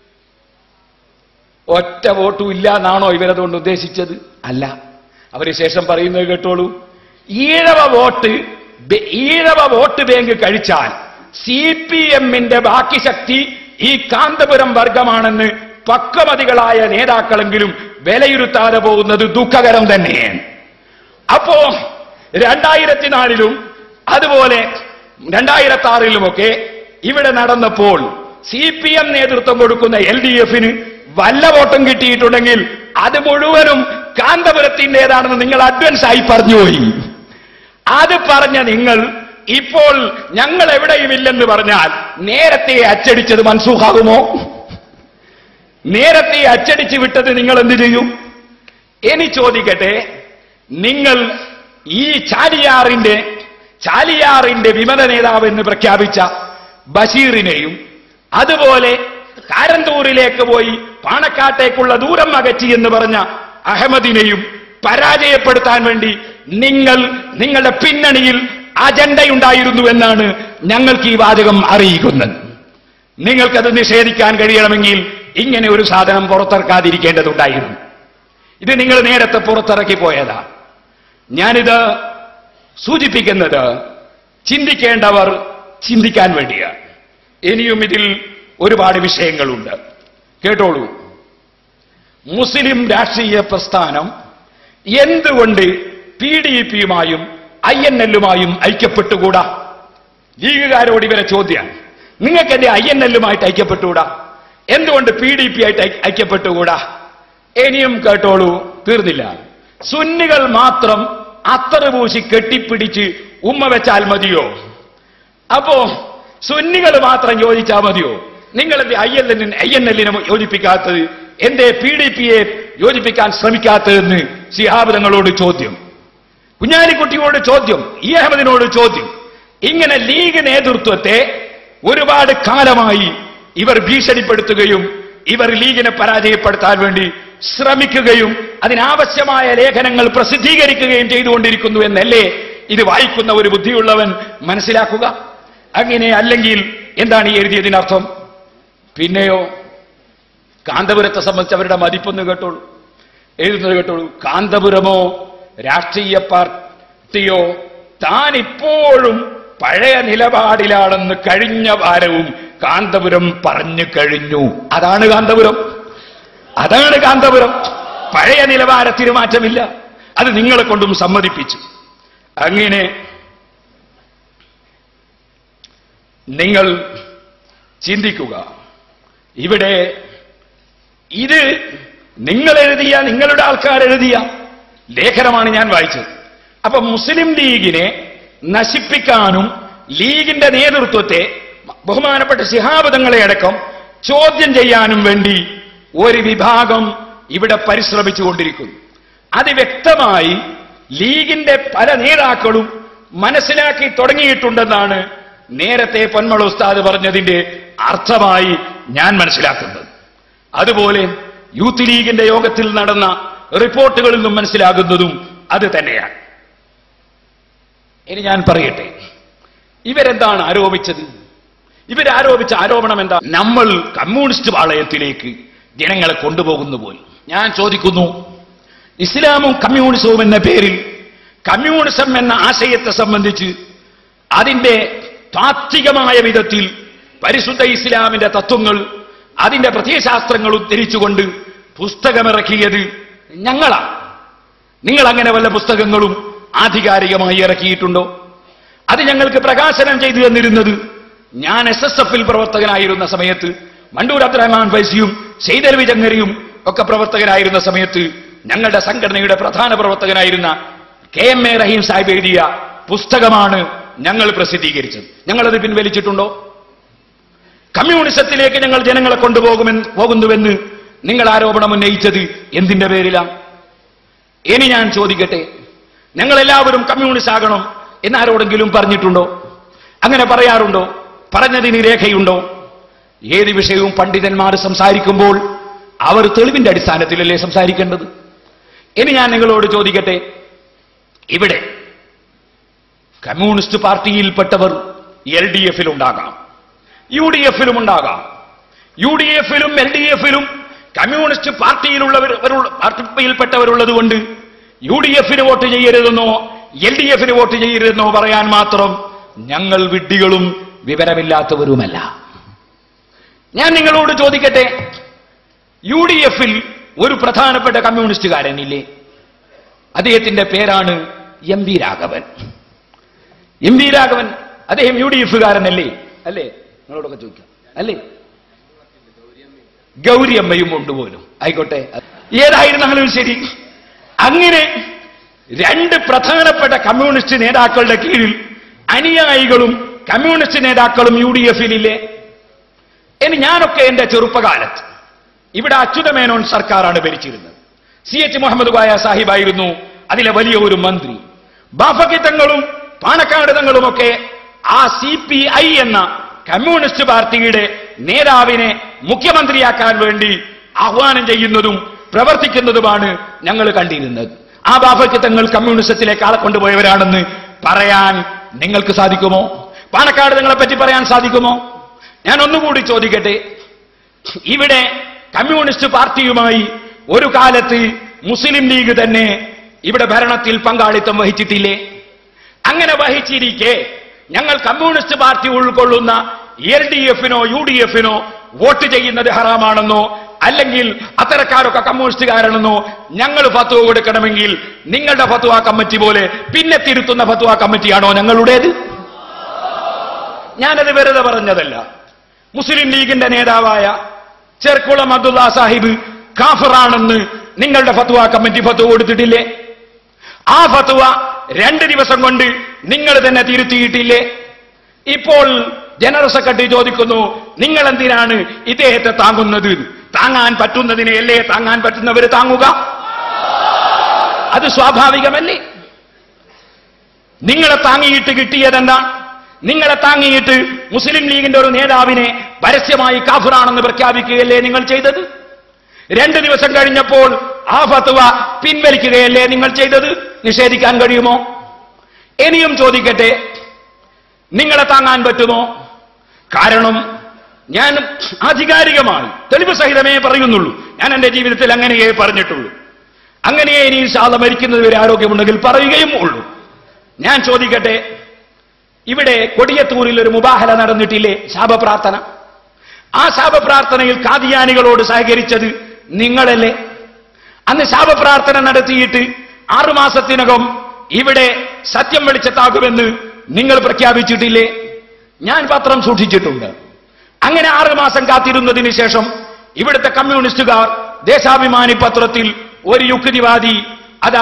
ഒറ്റ വോട്ടും ഇല്ല എന്നാണോ ഇവരതുകൊണ്ട് ഉദ്ദേശിച്ചത് അല്ല അവര് ശേഷം പറയുന്നത് കേട്ടോളൂ ഈഴവ വോട്ട് ബെ- ഈഴവ വോട്ട് ബാങ്ക് കഴിച്ചാൽ സി പി എമ്മിന്റെ ബാക്കി ശക്തി ഈ കാന്തപുരം വർഗമാണെന്ന് പക്വമതികളായ നേതാക്കളെങ്കിലും വിലയിരുത്താതെ പോകുന്നത് ദുഃഖകരം തന്നെയാണ് അപ്പോ രണ്ടായിരത്തി നാലിലും അതുപോലെ രണ്ടായിരത്തി ആറിലുമൊക്കെ ഇവിടെ നടന്നപ്പോൾ സി പി എം നേതൃത്വം കൊടുക്കുന്ന എൽ ഡി എഫിന് വല്ല വോട്ടും കിട്ടിയിട്ടുണ്ടെങ്കിൽ അത് മുഴുവനും കാന്തപുരത്തിൻ്റെതാണെന്ന് നിങ്ങൾ അഡ്വാൻസ് ആയി പറഞ്ഞുപോയി അത് പറഞ്ഞ നിങ്ങൾ ഇപ്പോൾ ഞങ്ങൾ എവിടെയുമില്ലെന്ന് പറഞ്ഞാൽ നേരത്തെ അച്ചടിച്ചത് മൻസൂഖാകുമോ നേരത്തെ അച്ചടിച്ചു വിട്ടത് നിങ്ങൾ എന്ത് ചെയ്യും ഇനി ചോദിക്കട്ടെ നിങ്ങൾ ഈ ചാലിയാറിന്റെ ചാലിയാറിന്റെ വിമത നേതാവ് എന്ന് പ്രഖ്യാപിച്ച ബഷീറിനെയും അതുപോലെ കാരന്തൂരിലേക്ക് പോയി പാണക്കാട്ടേക്കുള്ള ദൂരം അകറ്റി എന്ന് പറഞ്ഞ അഹമ്മദിനെയും പരാജയപ്പെടുത്താൻ വേണ്ടി നിങ്ങൾ നിങ്ങളുടെ പിന്നണിയിൽ അജണ്ടയുണ്ടായിരുന്നു എന്നാണ് ഞങ്ങൾക്ക് ഈ വാചകം അറിയിക്കുന്നത് നിങ്ങൾക്കത് നിഷേധിക്കാൻ കഴിയണമെങ്കിൽ ഇങ്ങനെ ഒരു സാധനം പുറത്തിറക്കാതിരിക്കേണ്ടതുണ്ടായിരുന്നു ഇത് നിങ്ങൾ നേരത്തെ പുറത്തിറക്കി പോയതാ ഞാനിത് സൂചിപ്പിക്കുന്നത് ചിന്തിക്കേണ്ടവർ ചിന്തിക്കാൻ വേണ്ടിയാണ് ഇനിയും ഇതിൽ ഒരുപാട് വിഷയങ്ങളുണ്ട് കേട്ടോളൂ മുസ്ലിം രാഷ്ട്രീയ പ്രസ്ഥാനം എന്തുകൊണ്ട് പി ഡി പിയുമായും ഐ എൻ എല്ലുമായും ഐക്യപ്പെട്ടുകൂടാ ലീഗുകാരോട് ഇവരെ ചോദ്യമാണ് നിങ്ങൾക്ക് എന്റെ ഐ എൻ എല്ലുമായിട്ട് ഐക്യപ്പെട്ടുകൂടാ എന്തുകൊണ്ട് പി ഡി പി ആയിട്ട് ഐ- ഐക്യപ്പെട്ടുകൂടാ ഇനിയും കേട്ടോളൂ തീർന്നില്ല സുന്നികൾ മാത്രം അത്തറ് പൂശി കെട്ടിപ്പിടിച്ച് ഉമ്മ വെച്ചാൽ മതിയോ അപ്പോ സുന്നികൾ മാത്രം യോജിച്ചാൽ മതിയോ നിങ്ങൾ എന്റെ I L N I N എല്ലിനെ യോജിപ്പിക്കാത്തത് എന്റെ പി ഡി പിയെ യോജിപ്പിക്കാൻ ശ്രമിക്കാത്തതെന്ന് ശിഹാബ് തങ്ങളോട് ചോദ്യം കുഞ്ഞാലിക്കുട്ടിയോട് ചോദ്യം ഇ അഹമ്മദിനോട് ചോദ്യം ഇങ്ങനെ ലീഗ് നേതൃത്വത്തെ ഒരുപാട് കാലമായി ഇവർ ഭീഷണിപ്പെടുത്തുകയും ഇവർ ലീഗിനെ പരാജയപ്പെടുത്താൻ വേണ്ടി ശ്രമിക്കുകയും അതിനാവശ്യമായ ലേഖനങ്ങൾ പ്രസിദ്ധീകരിക്കുകയും ചെയ്തുകൊണ്ടിരിക്കുന്നു എന്നല്ലേ ഇത് വായിക്കുന്ന ഒരു ബുദ്ധിയുള്ളവൻ മനസ്സിലാക്കുക അങ്ങനെ അല്ലെങ്കിൽ എന്താണ് ഈ എഴുതിയതിനർത്ഥം പിന്നെയോ കാന്തപുരത്തെ സംബന്ധിച്ച് അവരുടെ മതിപ്പൊന്ന് കേട്ടോളൂ എഴുതുന്നത് കേട്ടോളൂ കാന്തപുരമോ രാഷ്ട്രീയ പാർട്ടിയോ താൻ ഇപ്പോഴും പഴയ നിലപാടിലാണെന്ന് കഴിഞ്ഞ വാരവും കാന്തപുരം പറഞ്ഞു കഴിഞ്ഞു അതാണ് കാന്തപുരം അതാണ് കാന്തപുരം പഴയ നിലവാരത്തിന് മാറ്റമില്ല അത് നിങ്ങളെ കൊണ്ടും സമ്മതിപ്പിച്ചു അങ്ങനെ നിങ്ങൾ ചിന്തിക്കുക ഇവിടെ ഇത് നിങ്ങൾ എഴുതിയ നിങ്ങളുടെ ആൾക്കാർ എഴുതിയ ലേഖനമാണ് ഞാൻ വായിച്ചത് അപ്പൊ മുസ്ലിം ലീഗിനെ നശിപ്പിക്കാനും ലീഗിന്റെ നേതൃത്വത്തെ ബഹുമാനപ്പെട്ട ശിഹാബദങ്ങളെ അടക്കം ചോദ്യം ചെയ്യാനും വേണ്ടി ഒരു വിഭാഗം ഇവിടെ പരിശ്രമിച്ചുകൊണ്ടിരിക്കുന്നു അത് വ്യക്തമായി ലീഗിന്റെ പല നേതാക്കളും മനസ്സിലാക്കി തുടങ്ങിയിട്ടുണ്ടെന്നാണ് നേരത്തെ പൊന്മള ഉസ്താദ് പറഞ്ഞതിന്റെ അർത്ഥമായി ഞാൻ മനസ്സിലാക്കുന്നത് അതുപോലെ യൂത്ത് ലീഗിന്റെ യോഗത്തിൽ നടന്ന റിപ്പോർട്ടുകളിൽ നിന്നും മനസ്സിലാകുന്നതും അത് തന്നെയാണ് ഇനി ഞാൻ പറയട്ടെ ഇവരെന്താണ് ആരോപിച്ചത് ഇവരാരോപിച്ച ആരോപണം എന്താ നമ്മൾ കമ്മ്യൂണിസ്റ്റ് പാളയത്തിലേക്ക് ജനങ്ങളെ കൊണ്ടുപോകുന്നു പോലും ഞാൻ ചോദിക്കുന്നു ഇസ്ലാമും കമ്മ്യൂണിസവും എന്ന പേരിൽ കമ്മ്യൂണിസം എന്ന ആശയത്തെ സംബന്ധിച്ച് അതിന്റെ താത്വികമായ വിധത്തിൽ പരിശുദ്ധ ഇസ്ലാമിന്റെ തത്വങ്ങൾ അതിന്റെ പ്രത്യയശാസ്ത്രങ്ങൾ ഉദ്ധരിച്ചുകൊണ്ട് പുസ്തകമിറക്കിയത് ഞങ്ങളാ നിങ്ങൾ അങ്ങനെ വല്ല പുസ്തകങ്ങളും ആധികാരികമായി ഇറക്കിയിട്ടുണ്ടോ അത് ഞങ്ങൾക്ക് പ്രകാശനം ചെയ്തു തന്നിരുന്നത് ഞാൻ എസ് എസ് എഫിൽ പ്രവർത്തകനായിരുന്ന സമയത്ത് മണ്ടൂർ അബ്ദുറഹ്മാൻ ഫൈസിയും സെയ്തൽവി ചങ്ങരിയും ഒക്കെ പ്രവർത്തകനായിരുന്ന സമയത്ത് ഞങ്ങളുടെ സംഘടനയുടെ പ്രധാന പ്രവർത്തകനായിരുന്ന K M A Rahim Sahib എഴുതിയ പുസ്തകമാണ് ഞങ്ങൾ പ്രസിദ്ധീകരിച്ചത് ഞങ്ങളത് പിൻവലിച്ചിട്ടുണ്ടോ കമ്മ്യൂണിസത്തിലേക്ക് ഞങ്ങൾ ജനങ്ങളെ കൊണ്ടുപോകുമെന്ന് പോകുന്നുവെന്ന് നിങ്ങൾ ആരോപണം ഉന്നയിച്ചത് എന്തിന്റെ പേരിലാണ് ഇനി ഞാൻ ചോദിക്കട്ടെ ഞങ്ങൾ എല്ലാവരും കമ്മ്യൂണിസ്റ്റ് ആകണം എന്നാരോടെങ്കിലും പറഞ്ഞിട്ടുണ്ടോ അങ്ങനെ പറയാറുണ്ടോ പറഞ്ഞതിന് രേഖയുണ്ടോ ഏത് വിഷയവും പണ്ഡിതന്മാർ സംസാരിക്കുമ്പോൾ അവർ തെളിവിന്റെ അടിസ്ഥാനത്തിലല്ലേ സംസാരിക്കേണ്ടത് ഇനി ഞാൻ നിങ്ങളോട് ചോദിക്കട്ടെ ഇവിടെ കമ്മ്യൂണിസ്റ്റ് പാർട്ടിയിൽപ്പെട്ടവർ എൽ ഡി എഫിൽ ഉണ്ടാകാം യു ഡി എഫിലും ഉണ്ടാകാം യു ഡി എഫിലും എൽ ഡി എഫിലും കമ്മ്യൂണിസ്റ്റ് പാർട്ടിയിലുള്ളവർ അവരുള്ള- പാർട്ടിയിൽപ്പെട്ടവരുള്ളത് കൊണ്ട് യു ഡി എഫിന് വോട്ട് ചെയ്യരുതെന്നോ എൽ ഡി എഫിന് വോട്ട് ചെയ്യരുതെന്നോ പറയാൻ മാത്രം ഞങ്ങൾ വിഡ്ഢികളും വിവരമില്ലാത്തവരുമല്ല ഞാൻ നിങ്ങളോട് ചോദിക്കട്ടെ യു ഡി എഫിൽ ഒരു പ്രധാനപ്പെട്ട കമ്മ്യൂണിസ്റ്റുകാരനില്ലേ അദ്ദേഹത്തിന്റെ പേരാണ് M V Raghavan M V Raghavan അദ്ദേഹം യു ഡി എഫുകാരനല്ലേ അല്ലേ നിങ്ങളോടൊക്കെ ചോദിക്കാം അല്ലേ ഗൗരിയമ്മയും കൊണ്ടുപോലും ആയിക്കോട്ടെ ഏതായിരുന്നാലും ശരി അങ്ങനെ രണ്ട് പ്രധാനപ്പെട്ട കമ്മ്യൂണിസ്റ്റ് നേതാക്കളുടെ കീഴിൽ അനുയായികളും കമ്മ്യൂണിസ്റ്റ് നേതാക്കളും യു ഡി എഫിലില്ലേ ഇനി ഞാനൊക്കെ എന്റെ ചെറുപ്പകാലത്ത് ഇവിടെ അച്യുതമേനോൻ സർക്കാരാണ് ഭരിച്ചിരുന്നത് സി എച്ച് മുഹമ്മദ് ബായ സാഹിബായിരുന്നു അതിലെ വലിയ ഒരു മന്ത്രി ബാഫക്കിത്തങ്ങളും പാണക്കാട് തങ്ങളുമൊക്കെ ആ സി പി ഐ എന്ന കമ്മ്യൂണിസ്റ്റ് പാർട്ടിയുടെ നേതാവിനെ മുഖ്യമന്ത്രിയാക്കാൻ വേണ്ടി ആഹ്വാനം ചെയ്യുന്നതും പ്രവർത്തിക്കുന്നതുമാണ് ഞങ്ങൾ കണ്ടിരുന്നത് ആ ബാഫക്കിത്തങ്ങൾ കമ്മ്യൂണിസത്തിലേക്ക് ആളെ കൊണ്ടുപോയവരാണെന്ന് പറയാൻ നിങ്ങൾക്ക് സാധിക്കുമോ പാണക്കാട് തങ്ങളെ പറ്റി പറയാൻ സാധിക്കുമോ ഞാൻ ഒന്നുകൂടി ചോദിക്കട്ടെ ഇവിടെ കമ്മ്യൂണിസ്റ്റ് പാർട്ടിയുമായി ഒരു കാലത്ത് മുസ്ലിം ലീഗ് തന്നെ ഇവിടെ ഭരണത്തിൽ പങ്കാളിത്തം വഹിച്ചിട്ടില്ലേ അങ്ങനെ വഹിച്ചിരിക്കെ ഞങ്ങൾ കമ്മ്യൂണിസ്റ്റ് പാർട്ടി ഉൾക്കൊള്ളുന്ന എൽ ഡി എഫിനോ യു ഡി എഫിനോ വോട്ട് ചെയ്യുന്നത് ഹറാമാണെന്നോ അല്ലെങ്കിൽ അത്തരക്കാരൊക്കെ കമ്മ്യൂണിസ്റ്റുകാരാണെന്നോ ഞങ്ങൾ ഫത്വ കൊടുക്കണമെങ്കിൽ നിങ്ങളുടെ ഫത്വ കമ്മിറ്റി പോലെ പിന്നെ തിരുത്തുന്ന ഫത്വ കമ്മിറ്റിയാണോ ഞങ്ങളുടേത് ഞാനത് വെറുതെ പറഞ്ഞതല്ല മുസ്ലിം ലീഗിന്റെ നേതാവായ ചെർക്കുളം അബ്ദുള്ള സാഹിബ് കാഫറാണെന്ന് നിങ്ങളുടെ ഫത്വ കമ്മിറ്റി ഫത്വ കൊടുത്തിട്ടില്ലേ ആ ഫത്വ രണ്ട് ദിവസം കൊണ്ട് നിങ്ങൾ തന്നെ തിരുത്തിയിട്ടില്ലേ ഇപ്പോൾ ജനറൽ സെക്രട്ടറി ചോദിക്കുന്നു നിങ്ങൾ എന്തിനാണ് ഇദ്ദേഹത്തെ താങ്ങുന്നത് താങ്ങാൻ പറ്റുന്നതിനെയല്ലേ താങ്ങാൻ പറ്റുന്നവർ താങ്ങുക അത് സ്വാഭാവികമല്ലേ നിങ്ങളെ താങ്ങിയിട്ട് കിട്ടിയതെന്താ നിങ്ങളെ താങ്ങിയിട്ട് മുസ്ലിം ലീഗിന്റെ ഒരു നേതാവിനെ പരസ്യമായി കാഫിറാണെന്ന് പ്രഖ്യാപിക്കുകയല്ലേ നിങ്ങൾ ചെയ്തത് രണ്ട് ദിവസം കഴിഞ്ഞപ്പോൾ ആ ഫത്വ പിൻവലിക്കുകയല്ലേ നിങ്ങൾ ചെയ്തത് നിഷേധിക്കാൻ കഴിയുമോ ഇനിയും ചോദിക്കട്ടെ നിങ്ങളെ താങ്ങാൻ പറ്റുമോ കാരണം ഞാൻ ആധികാരികമായി തെളിവ് സഹിതമേ പറയുന്നുള്ളൂ ഞാൻ എന്റെ ജീവിതത്തിൽ അങ്ങനെയേ പറഞ്ഞിട്ടുള്ളൂ അങ്ങനെയേ ഇനി ശാല മരിക്കുന്നത് വരെ ആരോഗ്യമുണ്ടെങ്കിൽ പറയുകയും ഉള്ളൂ ഞാൻ ചോദിക്കട്ടെ ഇവിടെ കൊടിയത്തൂരിൽ ഒരു മുബാഹല നടന്നിട്ടില്ലേ ശാപപ്രാർത്ഥന ആ ശാപപ്രാർത്ഥനയിൽ കാദിയാനികളോട് സഹകരിച്ചത് നിങ്ങളല്ലേ അന്ന് ശാപപ്രാർത്ഥന നടത്തിയിട്ട് ആറുമാസത്തിനകം ഇവിടെ സത്യം വെളിച്ചത്താകുമെന്ന് നിങ്ങൾ പ്രഖ്യാപിച്ചിട്ടില്ലേ ഞാൻ പത്രം സൂക്ഷിച്ചിട്ടുണ്ട് അങ്ങനെ ആറുമാസം കാത്തിരുന്നതിന് ശേഷം ഇവിടുത്തെ കമ്മ്യൂണിസ്റ്റുകാർ ദേശാഭിമാനി പത്രത്തിൽ ഒരു യുക്തിവാദി അതാ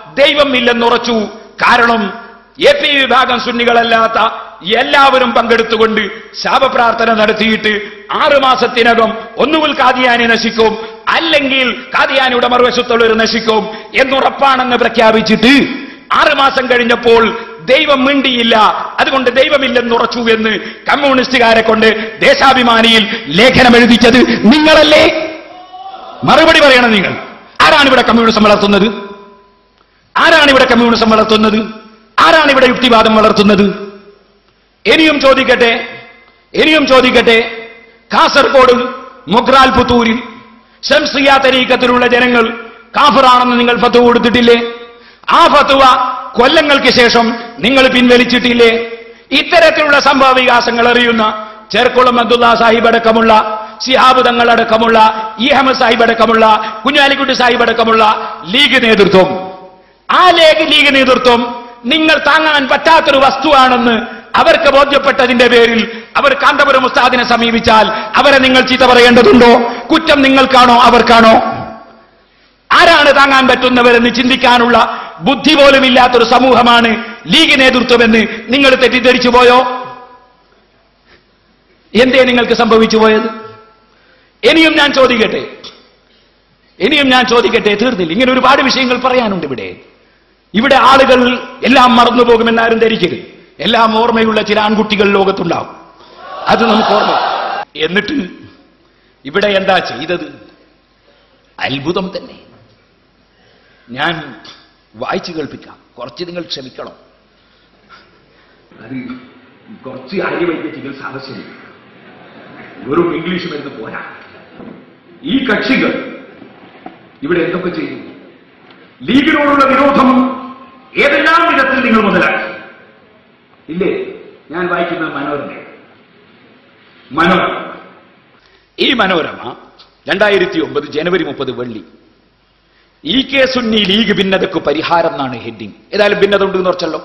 ദൈവം ഇല്ലെന്നുറച്ചു കാരണം എ പി വിഭാഗം സുന്നികളല്ലാത്ത എല്ലാവരും പങ്കെടുത്തുകൊണ്ട് ശാപപ്രാർത്ഥന നടത്തിയിട്ട് ആറു മാസത്തിനകം ഒന്നുകിൽ കാദിയാനി നശിക്കും അല്ലെങ്കിൽ കാദിയാനിയുടെ മറുവശത്തുള്ളവർ നശിക്കും എന്നുറപ്പാണെന്ന് പ്രഖ്യാപിച്ചിട്ട് ആറു മാസം കഴിഞ്ഞപ്പോൾ ദൈവം മിണ്ടിയില്ല അതുകൊണ്ട് ദൈവമില്ലെന്നുറച്ചു എന്ന് കമ്മ്യൂണിസ്റ്റുകാരെ കൊണ്ട് ദേശാഭിമാനിയിൽ ലേഖനം എഴുതിച്ചത് നിങ്ങളല്ലേ മറുപടി പറയണം നിങ്ങൾ ആരാണ് ഇവിടെ കമ്മ്യൂണിസം വളർത്തുന്നത് ആരാണ് ഇവിടെ കമ്മ്യൂണിസം വളർത്തുന്നത് ആരാണ് ഇവിടെ യുക്തിവാദം വളർത്തുന്നത് ഇനിയും ചോദിക്കട്ടെ ഇനിയും ചോദിക്കട്ടെ കാസർഗോഡും മൊഗ്രാൽ പുത്തൂരിൽ ശംസിയ തരീക്കത്തിലുള്ള ജനങ്ങൾ കാഫറാണെന്ന് നിങ്ങൾ ഫത്തുവ കൊടുത്തിട്ടില്ലേ ആ ഫത്തുവ കൊല്ലങ്ങൾക്ക് ശേഷം നിങ്ങൾ പിൻവലിച്ചിട്ടില്ലേ ഇത്തരത്തിലുള്ള സംഭവ വികാസങ്ങൾ അറിയുന്ന ചെർക്കുളം അബ്ദുള്ള സാഹിബ് അടക്കമുള്ള സിഹാബ് തങ്ങൾ അടക്കമുള്ള ഇ അഹമ്മദ് സാഹിബ് അടക്കമുള്ള കുഞ്ഞാലിക്കുട്ടി സാഹിബ് അടക്കമുള്ള ലീഗ് നേതൃത്വം ആ ലേഖ ലീഗ് നേതൃത്വം നിങ്ങൾ താങ്ങാൻ പറ്റാത്തൊരു വസ്തുവാണെന്ന് അവർക്ക് ബോധ്യപ്പെട്ടതിന്റെ പേരിൽ അവർ കാന്തപുരം ഉസ്താദിനെ സമീപിച്ചാൽ അവരെ നിങ്ങൾ ചീത്ത പറയേണ്ടതുണ്ടോ കുറ്റം നിങ്ങൾക്കാണോ അവർക്കാണോ ആരാണ് താങ്ങാൻ പറ്റുന്നവരെന്ന് ചിന്തിക്കാനുള്ള ബുദ്ധി പോലും ഇല്ലാത്തൊരു സമൂഹമാണ് ലീഗ് നേതൃത്വമെന്ന് നിങ്ങൾ തെറ്റിദ്ധരിച്ചു പോയോ എന്തേ നിങ്ങൾക്ക് സംഭവിച്ചു പോയത് ഇനിയും ഞാൻ ചോദിക്കട്ടെ ഇനിയും ഞാൻ ചോദിക്കട്ടെ തീർന്നില്ല ഇങ്ങനെ ഒരുപാട് വിഷയങ്ങൾ പറയാനുണ്ട് ഇവിടെ ഇവിടെ ആളുകൾ എല്ലാം മറന്നു പോകുമെന്നാരും ധരിക്കരുത് എല്ലാം ഓർമ്മയുള്ള ചില ആൺകുട്ടികൾ ലോകത്തുണ്ടാവും അത് നമുക്ക് ഓർമ്മ എന്നിട്ട് ഇവിടെ എന്താ ചെയ്തത് അത്ഭുതം തന്നെ ഞാൻ വായിച്ചു കേൾപ്പിക്കാം കുറച്ച് നിങ്ങൾ ക്ഷമിക്കണം അത് കുറച്ച് ആര്യവൈദ്യ ചികിത്സ ആവശ്യമില്ല വെറും ഇംഗ്ലീഷ് മരുന്ന് പോരാ ഈ കക്ഷികൾ ഇവിടെ എന്തൊക്കെ ചെയ്തു ലീഗിനോടുള്ള വിരോധം ഏതെല്ലാം വിധത്തിൽ നിങ്ങൾ മുതലാക്കി ഇല്ലേ ഞാൻ വായിക്കുന്ന മനോരമ മനോരമ ഈ മനോരമ രണ്ടായിരത്തി ഒമ്പത് ജനുവരി മുപ്പത് വെള്ളി ഇ കെ സുന്നി ലീഗ് ഭിന്നതക്ക് പരിഹാരം എന്നാണ് ഹെഡിങ് ഏതായാലും ഭിന്നത ഉണ്ടെന്ന് ഉറച്ചല്ലോ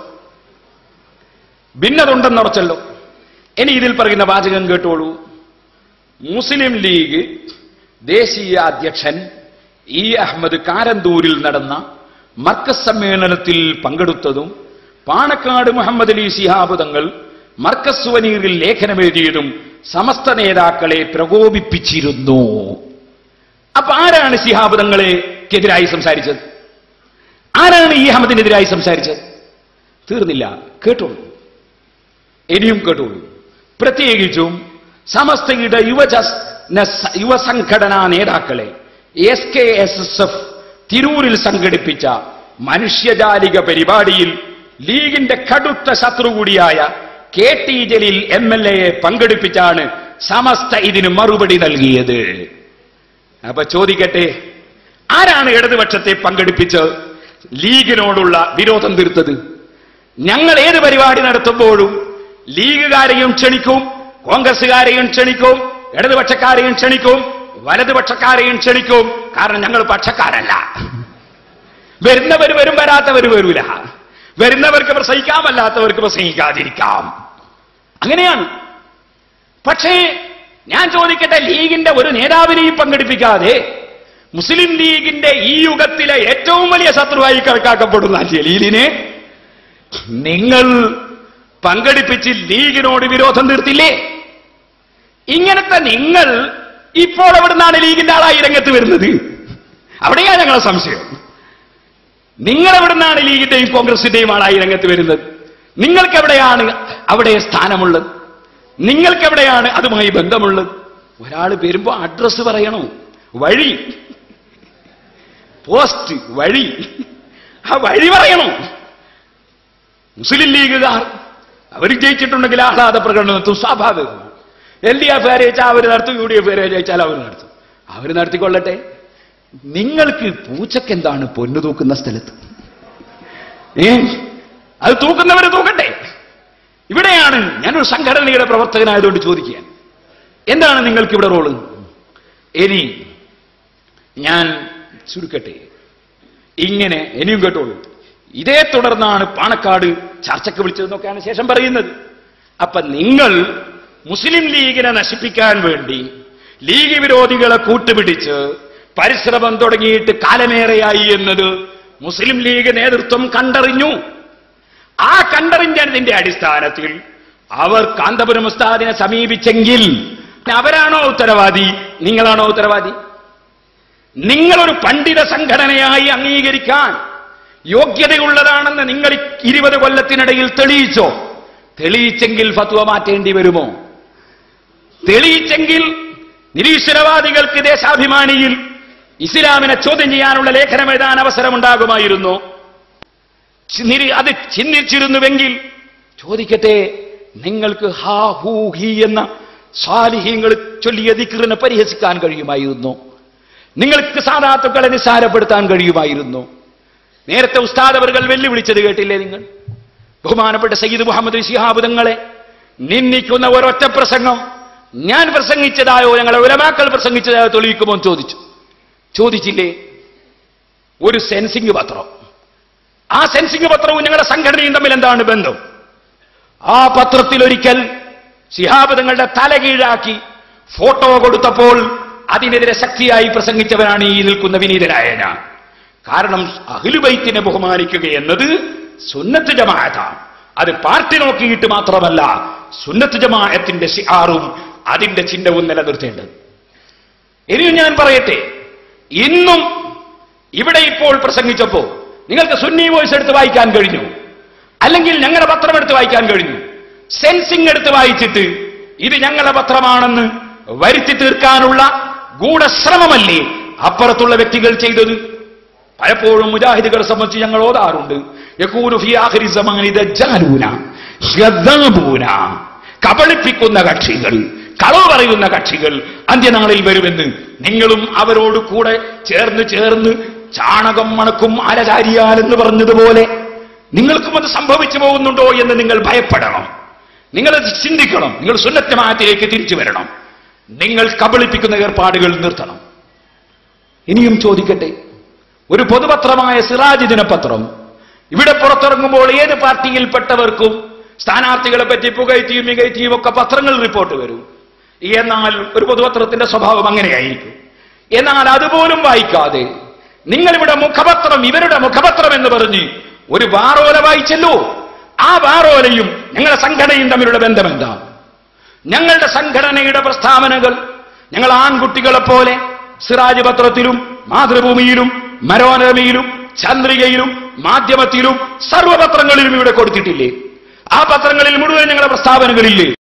ഭിന്നത ഉണ്ടെന്ന് ഉറച്ചല്ലോ ഇനി ഇതിൽ പറയുന്ന വാചകം കേട്ടോളൂ മുസ്ലിം ലീഗ് ദേശീയ അധ്യക്ഷൻ ഇ അഹമ്മദ് കാരന്തൂരിൽ നടന്ന മർക്കസ് സമ്മേളനത്തിൽ പങ്കെടുത്തതും പാണക്കാട് മുഹമ്മദ് അലി ശിഹാബ് തങ്ങൾ മർക്കസ് വനീറിൽ ലേഖനമെഴുതിയതും സമസ്ത നേതാക്കളെ പ്രകോപിപ്പിച്ചിരുന്നു അപ്പൊ ആരാണ് ശിഹാബ് തങ്ങളെക്കെതിരായി സംസാരിച്ചത് ആരാണ് ഈ അഹമ്മദിനെതിരായി സംസാരിച്ചത് തീർന്നില്ല കേട്ടോളൂ ഇനിയും കേട്ടോളൂ പ്രത്യേകിച്ചും സമസ്തയുടെ യുവജ യുവസംഘടനാ നേതാക്കളെ S K S S F തിരൂരിൽ സംഘടിപ്പിച്ച മനുഷ്യജാലിക പരിപാടിയിൽ ലീഗിന്റെ കടുത്ത ശത്രു കൂടിയായ K T Jaleel M L എയെ പങ്കെടുപ്പിച്ചാണ് സമസ്ത ഇതിന് മറുപടി നൽകിയത് അപ്പൊ ചോദിക്കട്ടെ ആരാണ് ഇടതുപക്ഷത്തെ പങ്കെടുപ്പിച്ച് ലീഗിനോടുള്ള വിരോധം തീർത്തത് ഞങ്ങൾ ഏത് പരിപാടി നടത്തുമ്പോഴും ലീഗുകാരെയും ക്ഷണിക്കും കോൺഗ്രസുകാരെയും ക്ഷണിക്കും ഇടതുപക്ഷക്കാരെയും ക്ഷണിക്കും വലതുപക്ഷക്കാരെയും ക്ഷണിക്കും കാരണം ഞങ്ങൾ പക്ഷക്കാരല്ല വരുന്നവർ വരും വരാത്തവർ വരൂല വരുന്നവർക്ക് പ്രസംഗിക്കാം അല്ലാത്തവർക്ക് പ്രസംഗിക്കാതിരിക്കാം അങ്ങനെയാണ് പക്ഷേ ഞാൻ ചോദിക്കട്ടെ ലീഗിന്റെ ഒരു നേതാവിനെയും പങ്കെടുപ്പിക്കാതെ മുസ്ലിം ലീഗിന്റെ ഈ യുഗത്തിലെ ഏറ്റവും വലിയ ശത്രുവായി കണക്കാക്കപ്പെടുന്ന ജലീലിനെ നിങ്ങൾ പങ്കെടുപ്പിച്ച് ലീഗിനോട് വിരോധം തീർത്തില്ലേ ഇങ്ങനത്തെ നിങ്ങൾ ഇപ്പോൾ എവിടുന്നാണ് ലീഗിന്റെ ആളായി രംഗത്ത് വരുന്നത് അവിടെയാണ് ഞങ്ങളെ സംശയം നിങ്ങൾ എവിടുന്നാണ് ലീഗിന്റെയും കോൺഗ്രസിന്റെയും ആളായി രംഗത്ത് വരുന്നത് നിങ്ങൾക്ക് എവിടെയാണ് അവിടെ സ്ഥാനമുള്ളത് നിങ്ങൾക്ക് എവിടെയാണ് അതുമായി ബന്ധമുള്ളത് ഒരാൾ വരുമ്പോ അഡ്രസ് പറയണോ വഴി പോസ്റ്റ് വഴി ആ വഴി പറയണോ മുസ്ലിം ലീഗുകാർ അവർ ജയിച്ചിട്ടുണ്ടെങ്കിൽ ആഹ്ലാദ പ്രകടനം നടത്തും സ്വാഭാവികമാണ് എൽ ഡി എഫ് ജയിച്ചാൽ അവർ നടത്തും യു ഡി എഫ് ജയിച്ചാൽ അവർ നടത്തും അവർ നടത്തിക്കൊള്ളട്ടെ നിങ്ങൾക്ക് പൂച്ചക്ക് എന്താണ് പൊന്നു തൂക്കുന്ന സ്ഥലത്ത് ഏ അത് തൂക്കുന്നവര് തൂക്കട്ടെ ഇവിടെയാണ് ഞാനൊരു സംഘടനയുടെ പ്രവർത്തകനായതുകൊണ്ട് ചോദിക്കുക എന്താണ് നിങ്ങൾക്ക് ഇവിടെ റോള് ഇനി ഞാൻ ചുരുക്കട്ടെ ഇങ്ങനെ ഇനിയും കേട്ടോളൂ ഇതേ തുടർന്നാണ് പാണക്കാട് ചർച്ചയ്ക്ക് വിളിച്ചതെന്നൊക്കെയാണ് ശേഷം പറയുന്നത് അപ്പൊ നിങ്ങൾ മുസ്ലിം ലീഗിനെ നശിപ്പിക്കാൻ വേണ്ടി ലീഗ് വിരോധികളെ കൂട്ടുപിടിച്ച് പരിശ്രമം തുടങ്ങിയിട്ട് കാലമേറെയായി എന്നത് മുസ്ലിം ലീഗ് നേതൃത്വം കണ്ടറിഞ്ഞു ആ കണ്ടറിഞ്ഞതിന്റെ അടിസ്ഥാനത്തിൽ അവർ കാന്തപുരം ഉസ്താദിനെ സമീപിച്ചെങ്കിൽ അവരാണോ ഉത്തരവാദി നിങ്ങളാണോ ഉത്തരവാദി നിങ്ങളൊരു പണ്ഡിത സംഘടനയായി അംഗീകരിക്കാൻ യോഗ്യതയുള്ളതാണെന്ന് നിങ്ങൾ ഈ ഇരുപത് കൊല്ലത്തിനിടയിൽ തെളിയിച്ചോ തെളിയിച്ചെങ്കിൽ ഫത്വ മാറ്റേണ്ടി വരുമോ തെളിയിച്ചെങ്കിൽ നിരീശ്വരവാദികൾക്ക് ദേശാഭിമാനിയിൽ ഇസ്ലാമിനെ ചോദ്യം ചെയ്യാനുള്ള ലേഖനം എഴുതാൻ അവസരമുണ്ടാകുമായിരുന്നു ചി- നിരി- അത് ചിന്തിച്ചിരുന്നുവെങ്കിൽ ചോദിക്കട്ടെ നിങ്ങൾക്ക് ഹാ ഹൂ ഹി എന്ന സ്വാലിഹ്യങ്ങൾ ചൊല്ലിയ ദിക്റിനെ പരിഹസിക്കാൻ കഴിയുമായിരുന്നു നിങ്ങൾക്ക് സാധാത്തുക്കളെ നിസ്സാരപ്പെടുത്താൻ കഴിയുമായിരുന്നു നേരത്തെ ഉസ്താദ് അവർകൾ വെല്ലുവിളിച്ചത് കേട്ടില്ലേ നിങ്ങൾ ബഹുമാനപ്പെട്ട സയ്യിദ് മുഹമ്മദ് ശിഹാബ് തങ്ങളെ നിന്ദിക്കുന്ന ഒരൊറ്റ പ്രസംഗം ഞാൻ പ്രസംഗിച്ചതായോ ഞങ്ങളെ ഉലമാക്കൾ പ്രസംഗിച്ചതായോ തെളിയിക്കുമോ എന്ന് ചോദിച്ചു ചോദിച്ചില്ലേ ഒരു സെൻസിംഗ് പത്രം ആ സെൻസിംഗ് പത്രവും ഞങ്ങളുടെ സംഘടനയും തമ്മിൽ എന്താണ് ബന്ധം ആ പത്രത്തിൽ ഒരിക്കൽ ശിഹാബ് തങ്ങളുടെ തല കീഴാക്കി ഫോട്ടോ കൊടുത്തപ്പോൾ അതിനെതിരെ ശക്തിയായി പ്രസംഗിച്ചവനാണ് ഈ നിൽക്കുന്ന വിനീതനായ ഞാൻ കാരണം അഖിലുബൈത്തിനെ ബഹുമാനിക്കുക എന്നത് സുന്നത്ത് ജമാഅത്താണ് അത് പാർട്ടി നോക്കിയിട്ട് മാത്രമല്ല സുന്നത്ത് ജമാഅത്തിന്റെ ഷിആറും അതിന്റെ ചിഹ്നവും നിലനിർത്തേണ്ടത് ഇനിയും ഞാൻ പറയട്ടെ ഇന്നും ഇവിടെ ഇപ്പോൾ പ്രസംഗിച്ചപ്പോ നിങ്ങൾക്ക് സുന്നി വോയിസ് എടുത്ത് വായിക്കാൻ കഴിഞ്ഞു അല്ലെങ്കിൽ ഞങ്ങളുടെ പത്രം എടുത്ത് വായിക്കാൻ കഴിഞ്ഞു സെൻസിംഗ് എടുത്ത് വായിച്ചിട്ട് ഇത് ഞങ്ങളുടെ പത്രമാണെന്ന് വരുത്തി തീർക്കാനുള്ള ഗൂഢശ്രമമല്ലേ അപ്പുറത്തുള്ള വ്യക്തികൾ ചെയ്തത് പലപ്പോഴും മുജാഹിദുകളെ സംബന്ധിച്ച് ഞങ്ങൾ ഓതാറുണ്ട് യഖൂലു ഫീ ആഖിരി സമാനി ദജ്ജാലൂന യദ്ദാബൂന കബളിപ്പിക്കുന്ന കക്ഷികൾ കളവ് പറയുന്ന കക്ഷികൾ അന്ത്യനാളിൽ വരുമെന്ന് നിങ്ങളും അവരോട് കൂടെ ചേർന്ന് ചേർന്ന് ചാണകം മണക്കും അലചാരിയാലെന്ന് പറഞ്ഞതുപോലെ നിങ്ങൾക്കും അത് സംഭവിച്ചു പോകുന്നുണ്ടോ എന്ന് നിങ്ങൾ ഭയപ്പെടണം നിങ്ങളത് ചിന്തിക്കണം നിങ്ങൾ സുന്നത്തമായത്തിലേക്ക് തിരിച്ചു വരണം നിങ്ങൾ കബളിപ്പിക്കുന്ന ഏർപ്പാടുകൾ നിർത്തണം ഇനിയും ചോദിക്കട്ടെ ഒരു പൊതുപത്രമായ സിറാജ് ദിനപത്രം ഇവിടെ പുറത്തിറങ്ങുമ്പോൾ ഏത് പാർട്ടിയിൽപ്പെട്ടവർക്കും സ്ഥാനാർത്ഥികളെ പറ്റി പുകഴ്ത്തിയും മികഴ്ത്തിയും ഒക്കെ പത്രങ്ങൾ റിപ്പോർട്ട് വരും എന്നാൽ ഒരു പൊതുപത്രത്തിന്റെ സ്വഭാവം അങ്ങനെയായിരിക്കും എന്നാൽ അതുപോലും വായിക്കാതെ നിങ്ങളിവിടെ മുഖപത്രം ഇവരുടെ മുഖപത്രം എന്ന് പറഞ്ഞ് ഒരു വാറോല വായിച്ചല്ലോ ആ വാറോലയും ഞങ്ങളുടെ സംഘടനയും തമ്മിലുള്ള ബന്ധം എന്താണ് ഞങ്ങളുടെ സംഘടനയുടെ പ്രസ്താവനകൾ ഞങ്ങൾ ആൺകുട്ടികളെ പോലെ സിറാജ് പത്രത്തിലും മാതൃഭൂമിയിലും മനോരമയിലും ചന്ദ്രികയിലും മാധ്യമത്തിലും സർവ്വപത്രങ്ങളിലും ഇവിടെ കൊടുത്തിട്ടില്ലേ ആ പത്രങ്ങളിൽ മുഴുവൻ ഞങ്ങളുടെ പ്രസ്താവനകളില്ലേ